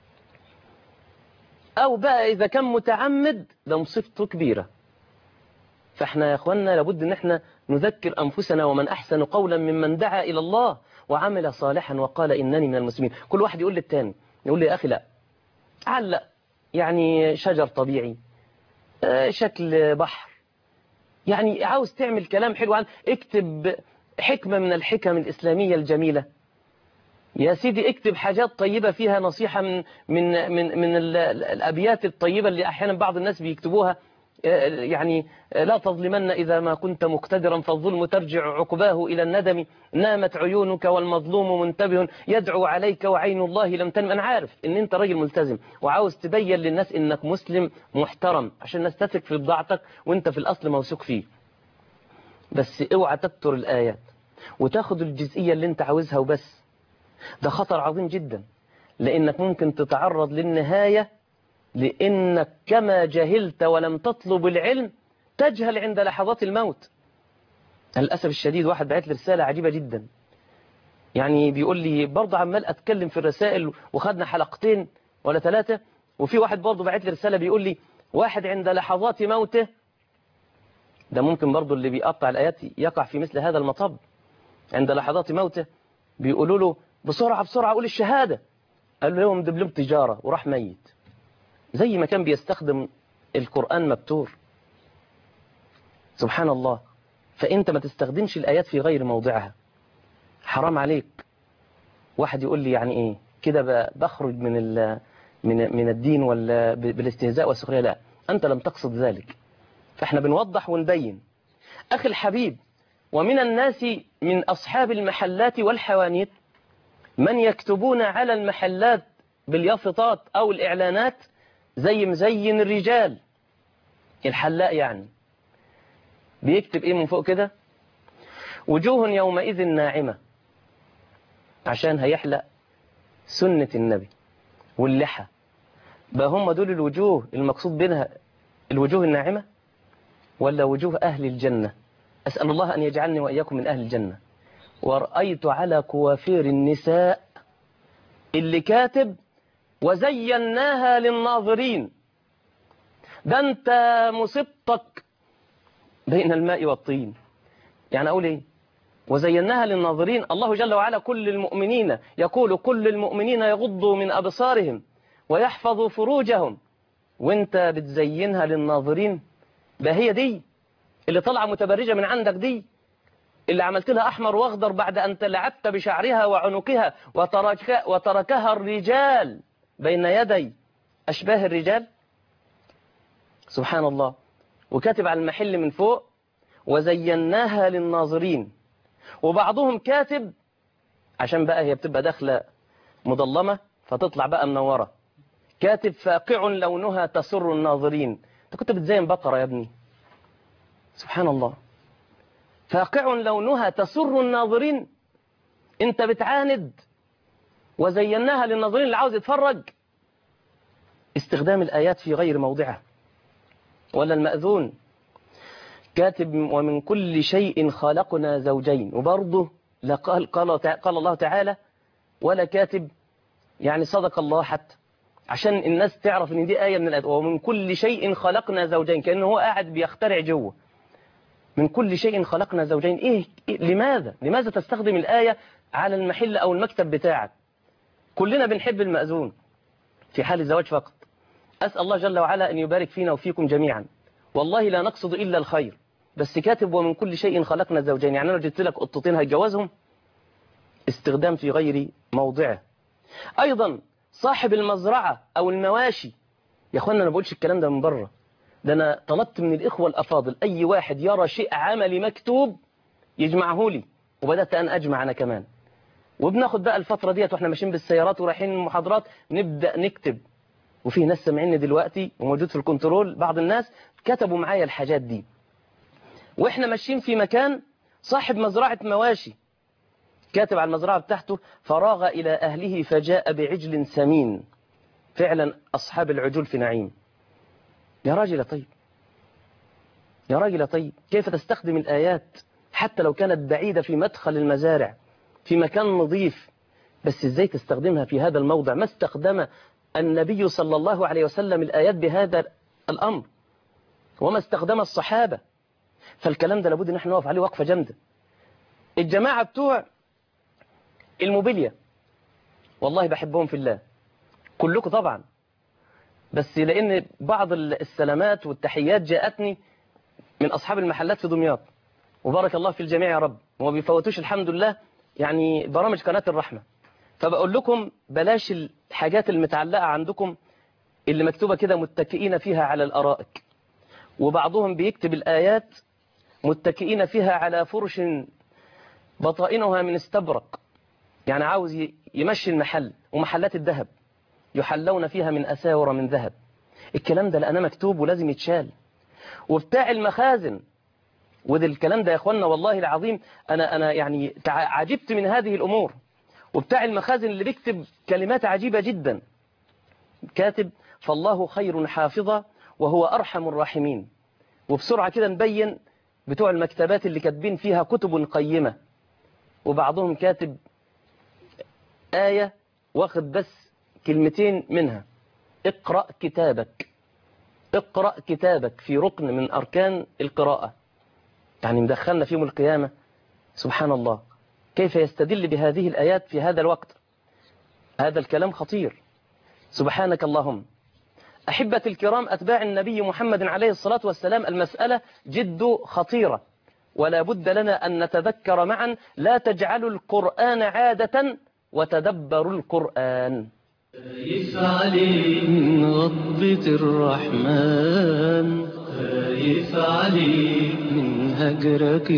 أو بقى إذا كان متعمد ده مصيبته كبيرة فإحنا يا أخوانا لابد أن احنا نذكر أنفسنا ومن أحسن قولا ممن دعا إلى الله وعمل صالحا وقال إنني من المسلمين كل واحد يقول للتاني يقول لي يا أخي لا علق يعني شجر طبيعي شكل بحر يعني عاوز تعمل كلام حلو عن اكتب حكمة من الحكم الإسلامية الجميلة يا سيدي اكتب حاجات طيبة فيها نصيحة من من من من الأبيات الطيبة اللي أحيانا بعض الناس بيكتبوها يعني لا تظلمن إذا ما كنت مقتدرا فالظلم ترجع عقباه إلى الندم نامت عيونك والمظلوم منتبه يدعو عليك وعين الله لم تنم أنا عارف إن أنت راجل ملتزم وعاوز تبين للناس إنك مسلم محترم عشان الناس تثق في بضاعتك وأنت في الأصل موثوق فيه بس اوعى تكتر الآيات وتاخد الجزئية اللي أنت عاوزها وبس ده خطر عظيم جدا لأنك ممكن تتعرض للنهاية لأنك كما جهلت ولم تطلب العلم تجهل عند لحظات الموت للأسف الشديد واحد بعت لي رسالة عجيبة جدا يعني بيقول لي برضه عمال أتكلم في الرسائل وخدنا حلقتين ولا ثلاثة وفي واحد برضه بعت لي رسالة بيقول لي واحد عند لحظات موته ده ممكن برضه اللي بيقطع الآيات يقع في مثل هذا المطب عند لحظات موته بيقولوا له بسرعة بسرعة قول الشهادة قال لهم دبلوم تجارة وراح ميت زي ما كان بيستخدم القرآن مبتور سبحان الله فأنت ما تستخدمش الآيات في غير موضعها حرام عليك واحد يقول لي يعني إيه كده بخرج من ال من من الدين ولا بالاستهزاء والسخرية لا أنت لم تقصد ذلك فإحنا بنوضح ونبين أخي الحبيب ومن الناس من أصحاب المحلات والحوانيت من يكتبون على المحلات باليافطات أو الإعلانات زي مزين الرجال الحلاق يعني بيكتب إيه من فوق كده وجوه يومئذ ناعمة عشان هيحلق سنة النبي واللحى بقى هم دول الوجوه المقصود بينها الوجوه الناعمة ولا وجوه أهل الجنة أسأل الله أن يجعلني وإياكم من أهل الجنة ورأيت على كوافير النساء اللي كاتب وزيناها للناظرين ده أنت مصبتك بين الماء والطين يعني أقول إيه وزيناها للناظرين الله جل وعلا كل المؤمنين يقول كل المؤمنين يغضوا من أبصارهم ويحفظوا فروجهم وانت بتزينها للناظرين ده هي دي اللي طالعه متبرجة من عندك دي اللي عملت لها أحمر وأخضر بعد أن تلعبت بشعرها وعنقها وترك وتركها الرجال بين يدي أشباه الرجال سبحان الله وكاتب على المحل من فوق وزيناها للناظرين وبعضهم كاتب عشان بقى هي بتبقى داخلة مضلمة فتطلع بقى منورة كاتب فاقع لونها تسر الناظرين انت كنت بتزين بقرة يا ابني سبحان الله فاقع لونها تسر الناظرين انت بتعاند وزيناها للناظرين اللي عاوز يتفرج استخدام الآيات في غير موضعها ولا المأذون كاتب ومن كل شيء خلقنا زوجين وبرضه قال, قال, قال الله تعالى ولا كاتب يعني صدق الله حتى عشان الناس تعرف ان دي آية من الآيات ومن كل شيء خلقنا زوجين كأنه هو قاعد بيخترع جوه من كل شيء خلقنا زوجين إيه, إيه لماذا لماذا تستخدم الآية على المحل أو المكتب بتاعك كلنا بنحب المأذون في حال الزواج فقط أسأل الله جل وعلا أن يبارك فينا وفيكم جميعا والله لا نقصد إلا الخير بس كاتب ومن كل شيء خلقنا زوجين يعني أنا جبت لك قطتين هتجوزهم استخدام في غير موضعه أيضا صاحب المزرعة أو المواشي يا أخوانا أنا بقولش الكلام ده من بره ده أنا طلبت من الإخوة الأفاضل أي واحد يرى شيء عملي مكتوب يجمعه لي وبدأت أن أجمع أنا كمان وبناخد بقى الفترة ديت واحنا ماشيين بالسيارات ورايحين المحاضرات نبدأ نكتب وفي ناس سامعيني دلوقتي وموجود في الكنترول بعض الناس كتبوا معايا الحاجات دي واحنا ماشيين في مكان صاحب مزرعة مواشي كاتب على المزرعة بتاعته فراغ إلى أهله فجاء بعجل سمين فعلا أصحاب العجول في نعيم يا راجل طيب يا راجل طيب كيف تستخدم الآيات حتى لو كانت بعيدة في مدخل المزارع في مكان نظيف بس ازاي تستخدمها في هذا الموضع ما استخدم النبي صلى الله عليه وسلم الآيات بهذا الأمر وما استخدم الصحابة فالكلام ده لابد ان احنا نقف عليه وقفة جامدة الجماعة بتوع الموبيليا والله بحبهم في الله كلكم طبعا بس لأن بعض السلامات والتحيات جاءتني من أصحاب المحلات في دمياط وبارك الله في الجميع يا رب وما بيفوتوش الحمد لله يعني برامج قناة الرحمة فبقول لكم بلاش الحاجات المتعلقة عندكم اللي مكتوبة كده متكئين فيها على الأرائك وبعضهم بيكتب الآيات متكئين فيها على فرش بطائنها من استبرق يعني عاوز يمشي المحل ومحلات الذهب يحلون فيها من أساور من ذهب الكلام ده لأنه مكتوب ولازم يتشال وبتاع المخازن وده الكلام ده يا اخوانا والله العظيم انا انا يعني عجبت من هذه الامور وبتاع المخازن اللي بيكتب كلمات عجيبة جدا كاتب فالله خير حافظا وهو ارحم الراحمين وبسرعة كده نبين بتوع المكتبات اللي كاتبين فيها كتب قيمة وبعضهم كاتب آية واخد بس كلمتين منها اقرأ كتابك اقرأ كتابك في ركن من أركان القراءة يعني مدخلنا فيهم القيامة سبحان الله كيف يستدل بهذه الآيات في هذا الوقت هذا الكلام خطير سبحانك اللهم أحبة الكرام أتباع النبي محمد عليه الصلاة والسلام المسألة جد خطيرة ولا بد لنا أن نتذكر معا لا تجعلوا القرآن عادة وتدبروا القرآن خايف عليك من غضبة الرحمن خايف عليك من هجرك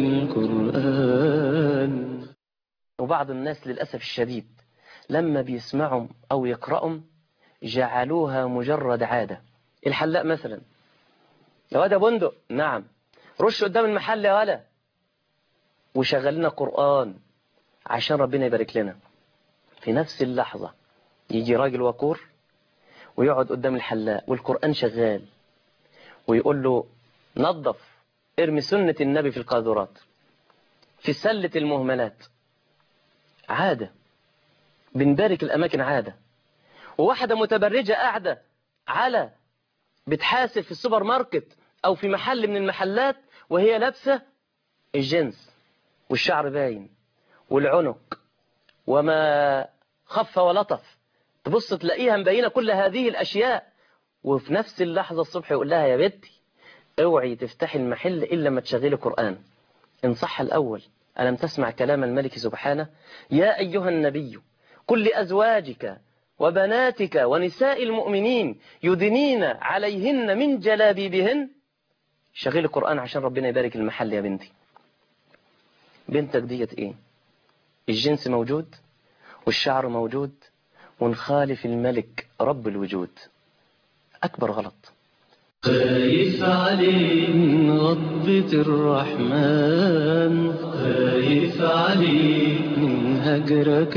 القرآن وبعض الناس للأسف الشديد لما بيسمعوا أو يقرأوا جعلوها مجرد عادة الحلاق مثلا يا واد يا بندق نعم رش قدام المحل يا ولا وشغل لنا قرآن عشان ربنا يبارك لنا في نفس اللحظة يجي راجل وقور ويقعد قدام الحلاق والقرآن شغال ويقول له نظف ارمي سنة النبي في القاذورات في سلة المهملات عادة بنبارك الأماكن عادة وواحدة متبرجة قاعدة على بتحاسب في السوبر ماركت أو في محل من المحلات وهي لابسة الجنس والشعر باين والعنق وما خف ولطف تبص تلاقيها مبينة كل هذه الأشياء وفي نفس اللحظة الصبح يقول لها يا بنتي اوعي تفتحي المحل إلا ما تشغلي قرآن إن صح الأول ألم تسمع كلام الملك سبحانه يا أيها النبي قل لأزواجك وبناتك ونساء المؤمنين يدنين عليهن من جلابيبهن شغلي القرآن عشان ربنا يبارك المحل يا بنتي بنتك ديت ايه الجنس موجود والشعر موجود ونخالف الملك رب الوجود أكبر غلط خايف عليك من غضبة الرحمن خايف عليك من هجرك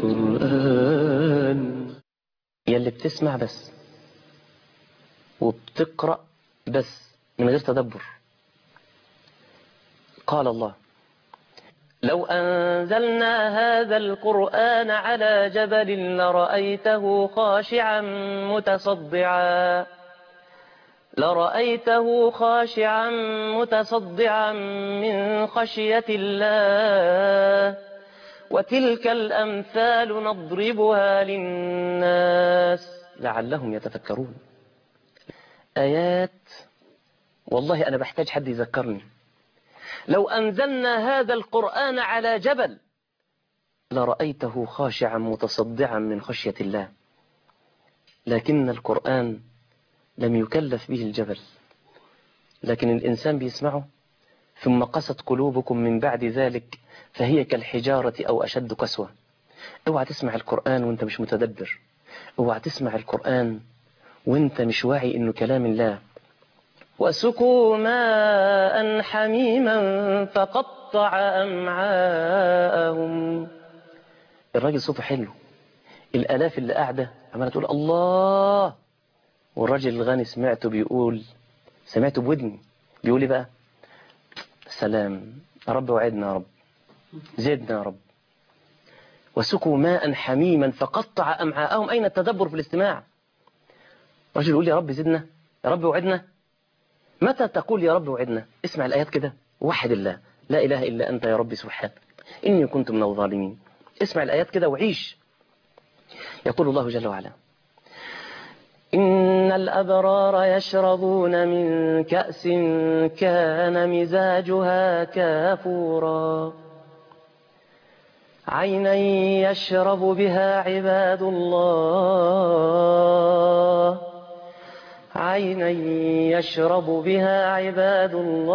القرآن يلي بتسمع بس وبتقرأ بس من غير تدبر قال الله لو أنزلنا هذا القرآن على جبل لرأيته خاشعا متصدعا لرأيته خاشعا متصدعا من خشية الله وتلك الأمثال نضربها للناس لعلهم يتفكرون آيات والله أنا بحتاج حد يذكرني لو أنزلنا هذا القرآن على جبل لرأيته خاشعا متصدعا من خشية الله لكن القرآن لم يكلف به الجبل لكن الإنسان بيسمعه ثم قست قلوبكم من بعد ذلك فهي كالحجارة أو أشد قسوة اوعى تسمع القرآن وانت مش متدبر اوعى تسمع القرآن وانت مش واعي انه كلام الله وسقوا ماء حميما فقطع أمعاءهم الراجل صوته حلو الآلاف اللي قاعدة عمالة تقول الله والراجل الغني سمعته بيقول سمعته بودني بيقول ايه بقى سلام يا رب وعدنا يا رب زدنا يا رب وسقوا ماء حميما فقطع أمعاءهم أين التدبر في الاستماع رجل يقول يا رب زدنا يا رب وعدنا متى تقول يا رب وعدنا اسمع الآيات كده وحد الله لا إله إلا أنت يا ربي سبحانك إني كنت من الظالمين اسمع الآيات كده وعيش يقول الله جل وعلا إن الأبرار يشربون من كأس كان مزاجها كافورا عينا يشرب بها عباد الله عينا يشرب بها عباد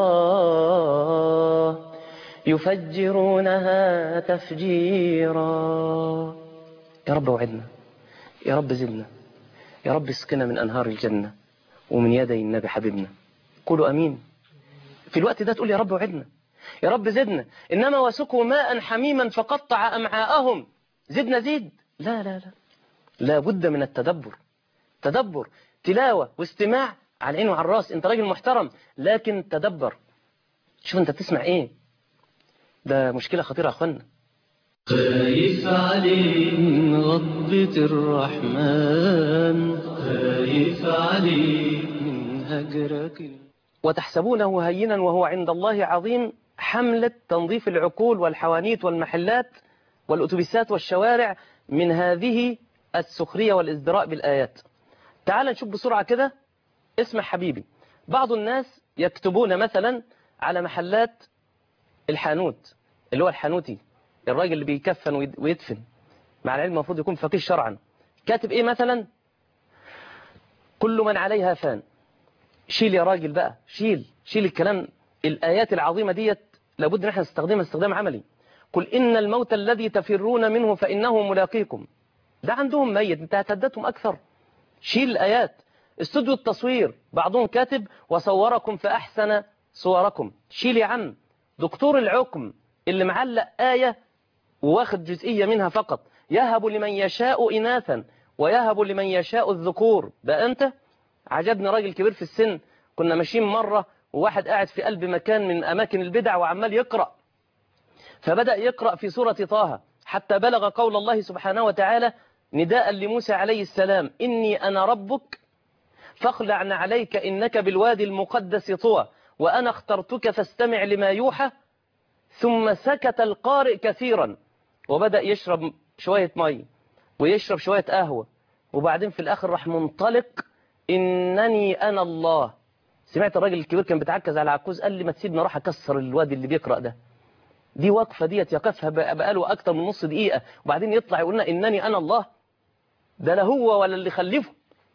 الله يفجرونها تفجيرا يا رب وعدنا يا رب زدنا يا رب اسقنا من أنهار الجنة ومن يدي النبي حبيبنا قولوا أمين في الوقت ده تقول يا رب وعدنا يا رب زدنا إنما وسقوا ماء حميما فقطع أمعاءهم زدنا زيد لا لا لا لا بد من التدبر تدبر تلاوة واستماع على العين وعلى الراس انت راجل محترم لكن تدبر شوف انت بتسمع ايه ده مشكلة خطيرة يا اخوانا خايف عليك من غضبة الرحمن خايف عليك من هجرك وتحسبونه هينا وهو عند الله عظيم حملة تنظيف العقول والحوانيت والمحلات والأتوبيسات والشوارع من هذه السخرية والازدراء بالآيات تعال نشوف بسرعة كده اسمع حبيبي بعض الناس يكتبون مثلا على محلات الحانوت اللي هو الحانوتي الراجل اللي بيكفن ويد- ويدفن مع العلم المفروض يكون فقيه شرعا كاتب ايه مثلا كل من عليها فان شيل يا راجل بقى شيل شيل الكلام الآيات العظيمة ديت لابد ان احنا نستخدمها استخدام عملي قل إن الموت الذي تفرون منه فإنه ملاقيكم ده عندهم ميت انت هتهددهم أكثر شيل الآيات استوديو التصوير بعضهم كاتب وصوركم فأحسن صوركم شيل يا عم دكتور العقم اللي معلق آية وواخد جزئية منها فقط يهب لمن يشاء إناثا ويهب لمن يشاء الذكور ده أنت عجبني راجل كبير في السن كنا ماشيين مرة وواحد قاعد في قلب مكان من أماكن البدع وعمال يقرأ فبدأ يقرأ في سورة طه حتى بلغ قول الله سبحانه وتعالى نداء لموسى عليه السلام إني أنا ربك فاخلع عليك إنك بالوادي المقدس طوى وأنا اخترتك فاستمع لما يوحى ثم سكت القارئ كثيرا وبدأ يشرب شوية مي ويشرب شوية قهوة وبعدين في الآخر راح منطلق إنني أنا الله سمعت الراجل الكبير كان بيتعكز على عكوز قال لي ما تسيبني اروح اكسر الوادي اللي بيقرأ ده دي وقفة ديت يقفها بقى- بقاله أكتر من نص دقيقة وبعدين يطلع يقول لنا إنني أنا الله ده لا هو ولا اللي خلفه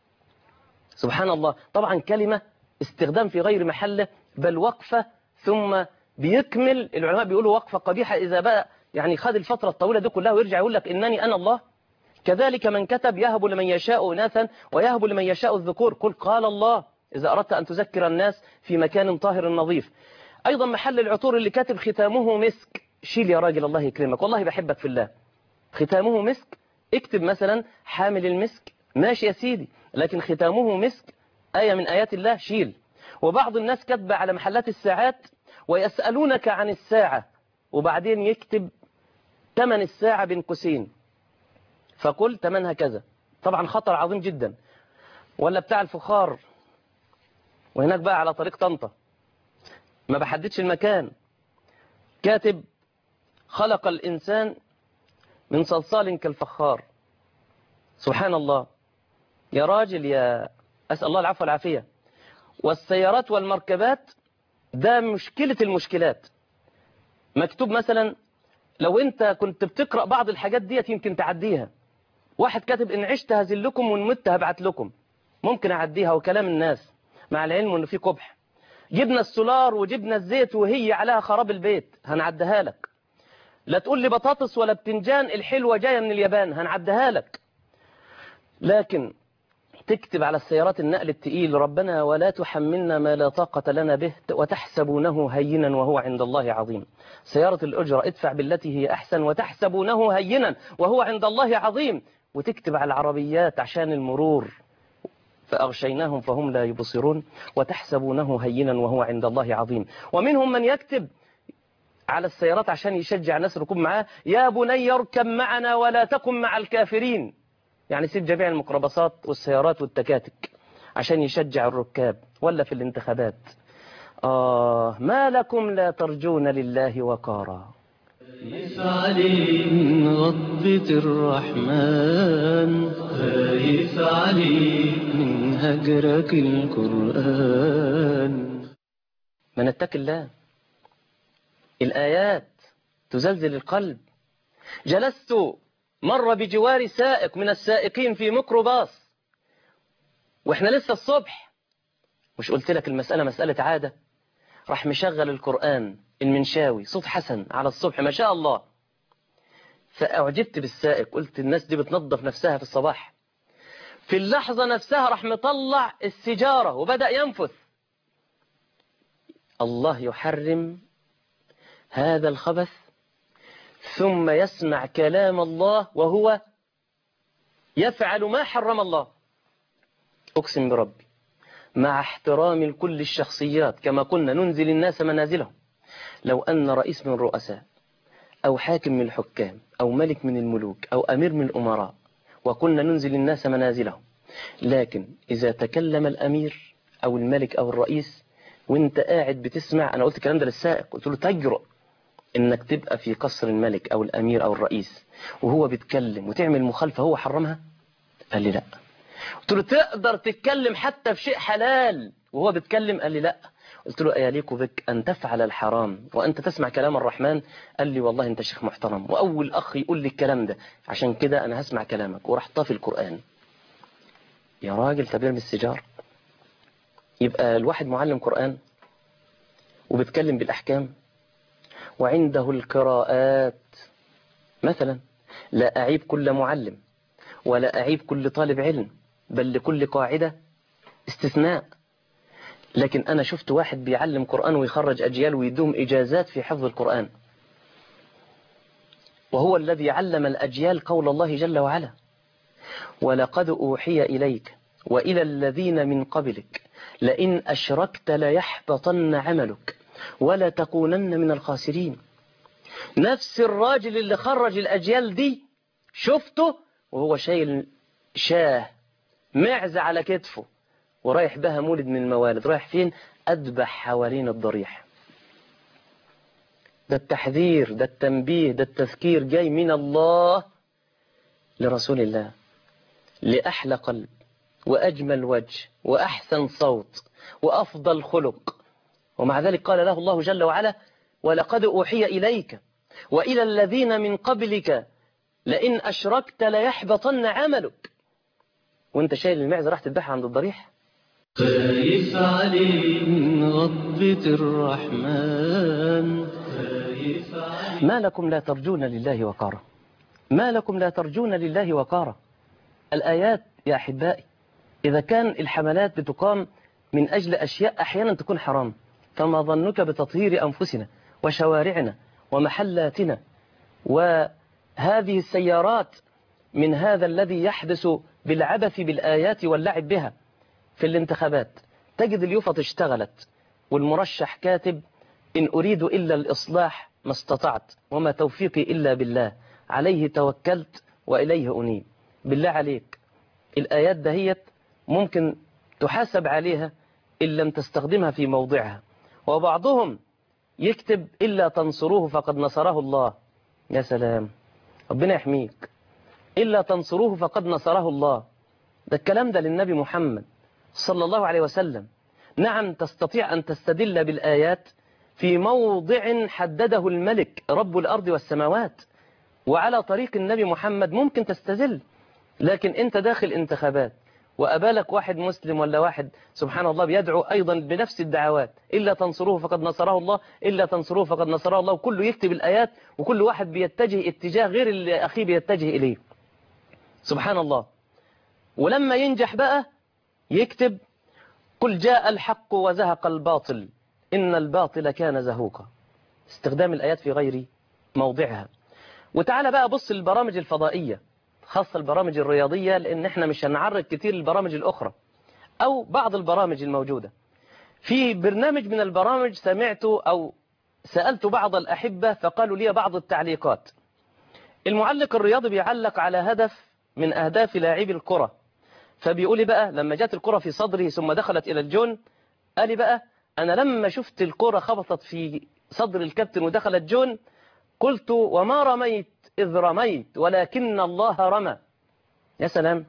سبحان الله طبعا كلمة استخدام في غير محله بل وقفة ثم بيكمل العلماء بيقولوا وقفة قبيحة إذا بقى يعني خد الفترة الطويلة دي كلها ويرجع يقول لك إنني أنا الله كذلك من كتب يهب لمن يشاء إناثا ويهب لمن يشاء الذكور قل قال الله إذا أردت أن تذكر الناس في مكان طاهر نظيف أيضا محل العطور اللي كاتب ختامه مسك شيل يا راجل الله يكرمك والله بحبك في الله ختامه مسك اكتب مثلا حامل المسك ماشي يا سيدي لكن ختامه مسك آية من آيات الله شيل وبعض الناس كتب على محلات الساعات ويسألونك عن الساعة وبعدين يكتب ثمن الساعة بين قوسين فقل ثمنها كذا طبعا خطر عظيم جدا ولا بتاع الفخار وهناك بقى على طريق طنطا ما بحددش المكان كاتب خلق الإنسان من صلصال كالفخار سبحان الله يا راجل يا أسأل الله العفو والعافية والسيارات والمركبات ده مشكلة المشكلات مكتوب مثلا لو انت كنت بتقرأ بعض الحاجات ديت يمكن تعديها واحد كاتب ان عشت هزلكم وان مت هبعت لكم ممكن اعديها وكلام الناس مع العلم انه في قبح جبنا السولار وجبنا الزيت وهي عليها خراب البيت هنعديها لك لا تقول لي بطاطس ولا بتنجان الحلوة جاية من اليابان هنعديها لك لكن تكتب على السيارات النقل التقيل ربنا ولا تحملنا ما لا طاقة لنا به وتحسبونه هينا وهو عند الله عظيم سيارة الأجرة ادفع بالتي هي أحسن وتحسبونه هينا وهو عند الله عظيم وتكتب على العربيات عشان المرور فأغشيناهم فهم لا يبصرون وتحسبونه هينا وهو عند الله عظيم ومنهم من يكتب على السيارات عشان يشجع الناس ركوب معاه يا بني اركب معنا ولا تكن مع الكافرين يعني سيب جميع الميكروباصات والسيارات والتكاتك عشان يشجع الركاب ولا في الانتخابات آه ما لكم لا ترجون لله وقارا خايف عليك من غضبة الرحمن خايف عليك من هجرك القرآن من اتق الله الآيات تزلزل القلب جلست مر بجوار سائق من السائقين في ميكروباص واحنا لسه الصبح مش قلت لك المسألة مسألة عادة راح مشغل القرآن المنشاوي صوت حسن على الصبح ما شاء الله فأعجبت بالسائق قلت الناس دي بتنظف نفسها في الصباح في اللحظة نفسها راح مطلع السجارة وبدأ ينفث الله يحرم هذا الخبث ثم يسمع كلام الله وهو يفعل ما حرم الله أقسم بربي مع احترام لكل الشخصيات كما قلنا ننزل الناس منازلهم لو أن رئيس من الرؤساء أو حاكم من الحكام أو ملك من الملوك أو أمير من الأمراء وقلنا ننزل الناس منازلهم لكن إذا تكلم الأمير أو الملك أو الرئيس وانت قاعد بتسمع أنا قلت الكلام ده للسائق قلت له تجرؤ انك تبقى في قصر الملك او الامير او الرئيس وهو بيتكلم وتعمل مخالفة هو حرمها قال لي لا قلت له تقدر تتكلم حتى في شيء حلال وهو بيتكلم قال لي لا قلت له أيليق بك أن تفعل الحرام وأنت تسمع كلام الرحمن قال لي والله أنت شيخ محترم وأول أخ يقول لي الكلام ده عشان كده أنا هسمع كلامك وراح طافي القرآن يا راجل تبير بالسجار يبقى الواحد معلم قرآن وبيتكلم بالأحكام وعنده القراءات مثلا لا أعيب كل معلم ولا أعيب كل طالب علم بل لكل قاعدة استثناء لكن أنا شفت واحد بيعلم قرآن ويخرج أجيال ويدوم إجازات في حفظ القرآن وهو الذي علم الأجيال قول الله جل وعلا ولقد أوحي إليك وإلى الذين من قبلك لئن أشركت ليحبطن عملك ولا تكونن من الخاسرين نفس الراجل اللي خرج الأجيال دي شفته وهو شايل شاه معزة على كتفه ورايح بها مولد من الموالد رايح فين أدبح حوالين الضريح ده التحذير ده التنبيه ده التذكير جاي من الله لرسول الله لأحلى قلب وأجمل وجه وأحسن صوت وأفضل خلق ومع ذلك قال له الله جل وعلا ولقد أوحي إليك وإلى الذين من قبلك لئن أشركت ليحبطن عملك وانت شايل المعزة راح تذبحها عند الضريح خايف عليه من غضبة الرحمن خايف عليه ما لكم لا ترجون لله وقارا ما لكم لا ترجون لله وقارا الآيات يا أحبائي إذا كان الحملات بتقام من أجل أشياء أحيانا تكون حرام فما ظنك بتطهير أنفسنا وشوارعنا ومحلاتنا وهذه السيارات من هذا الذي يحدث بالعبث بالآيات واللعب بها في الانتخابات تجد اليوفط اشتغلت والمرشح كاتب إن أريد إلا الإصلاح ما استطعت وما توفيقي إلا بالله عليه توكلت وإليه أنيب بالله عليك الآيات دهيت ممكن تحاسب عليها إن لم تستخدمها في موضعها وبعضهم يكتب إلا تنصروه فقد نصره الله يا سلام ربنا يحميك إلا تنصروه فقد نصره الله ده الكلام ده للنبي محمد صلى الله عليه وسلم نعم تستطيع أن تستدل بالآيات في موضع حدده الملك رب الأرض والسماوات وعلى طريق النبي محمد ممكن تستزل لكن أنت داخل انتخابات وأبالك واحد مسلم ولا واحد سبحان الله بيدعو أيضا بنفس الدعوات إلا تنصروه فقد نصره الله إلا تنصروه فقد نصره الله وكله يكتب الآيات وكل واحد بيتجه اتجاه غير اللي أخيه بيتجه إليه سبحان الله ولما ينجح بقى يكتب قل جاء الحق وزهق الباطل إن الباطل كان زهوقا استخدام الآيات في غير موضعها وتعالى بقى بص البرامج الفضائية خاصة البرامج الرياضية لأن احنا مش هنعرض كتير البرامج الأخرى أو بعض البرامج الموجودة في برنامج من البرامج سمعته أو سألت بعض الأحبة فقالوا لي بعض التعليقات المعلق الرياضي بيعلق على هدف من أهداف لاعبي الكرة فبيقول لي بقى لما جات الكرة في صدره ثم دخلت إلى الجون قال لي بقى أنا لما شفت الكرة خبطت في صدر الكابتن ودخلت جون قلت وما رميت إذ رميت ولكن الله رمى يا سلام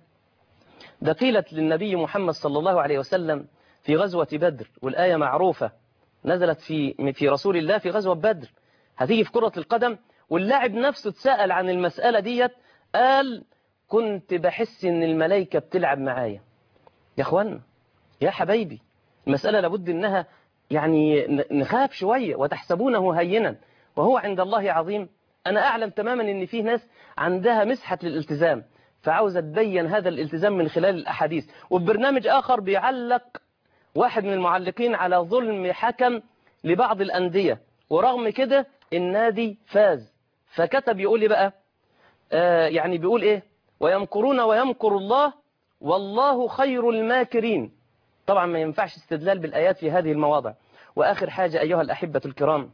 ده قيلت للنبي محمد صلى الله عليه وسلم في غزوة بدر والآية معروفة نزلت في في رسول الله في غزوة بدر هتيجي في كرة القدم واللاعب نفسه اتسأل عن المسألة ديت قال كنت بحس ان الملائكة بتلعب معايا يا اخوانا يا حبايبي المسألة لابد انها يعني نخاف شوية وتحسبونه هينا وهو عند الله عظيم أنا أعلم تماما أن في ناس عندها مسحة للالتزام فعاوزة تبين هذا الالتزام من خلال الأحاديث وبرنامج آخر بيعلق واحد من المعلقين على ظلم حكم لبعض الأندية ورغم كده النادي فاز فكتب يقول لي بقى آه يعني بيقول إيه ويمكرون ويمكر الله والله خير الماكرين طبعا ما ينفعش استدلال بالآيات في هذه المواضع وآخر حاجة أيها الأحبة الكرام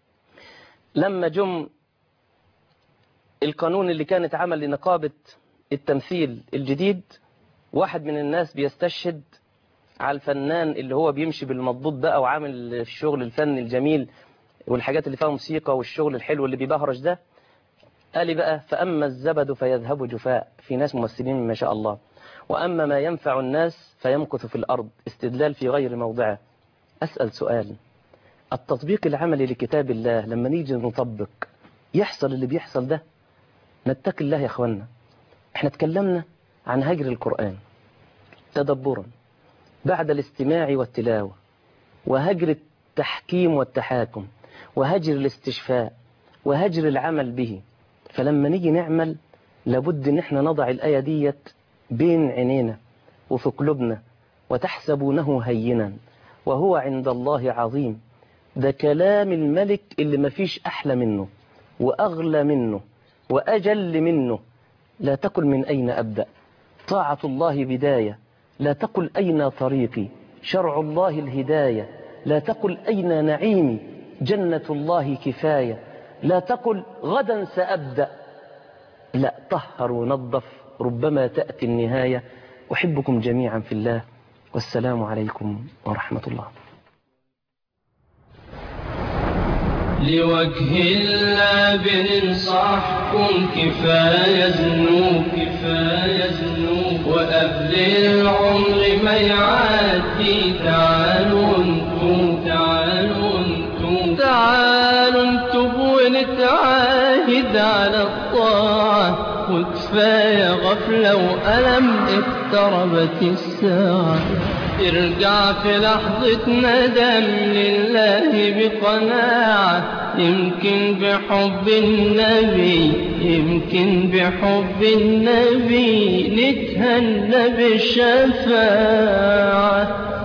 لما جم القانون اللي كان اتعمل لنقابة التمثيل الجديد واحد من الناس بيستشهد على الفنان اللي هو بيمشي بالمضبوط بقى وعامل الشغل الفني الجميل والحاجات اللي فيها موسيقى والشغل الحلو اللي بيبهرج ده قال لي بقى فأما الزبد فيذهب جفاء في ناس ممثلين ما شاء الله وأما ما ينفع الناس فيمكث في الأرض استدلال في غير موضعه أسأل سؤال التطبيق العملي لكتاب الله لما نيجي نطبق يحصل اللي بيحصل ده نتقي الله يا اخوانا احنا اتكلمنا عن هجر القرآن تدبرا بعد الاستماع والتلاوة وهجر التحكيم والتحاكم وهجر الاستشفاء وهجر العمل به فلما نيجي نعمل لابد ان احنا نضع الآية ديت بين عينينا وفي قلوبنا وتحسبونه هينا وهو عند الله عظيم ده كلام الملك اللي مفيش أحلى منه وأغلى منه وأجل منه لا تقل من أين أبدأ طاعة الله بداية لا تقل أين طريقي شرع الله الهداية لا تقل أين نعيمي جنة الله كفاية لا تقل غدا سأبدأ لا طهر ونظف ربما تأتي النهاية أحبكم جميعا في الله والسلام عليكم ورحمة الله لوجه الله بننصحكم كفاية ذنوب كفاية ذنوب وقبل العمر ما يعدي تعالوا انتم تعالوا انتم تعالوا انتم ونتعاهد على الطاعة وكفاية غفلة وألم اقتربت الساعة ارجع في لحظة ندم لله بقناعة يمكن بحب النبي يمكن بحب النبي نتهنى بالشفاعة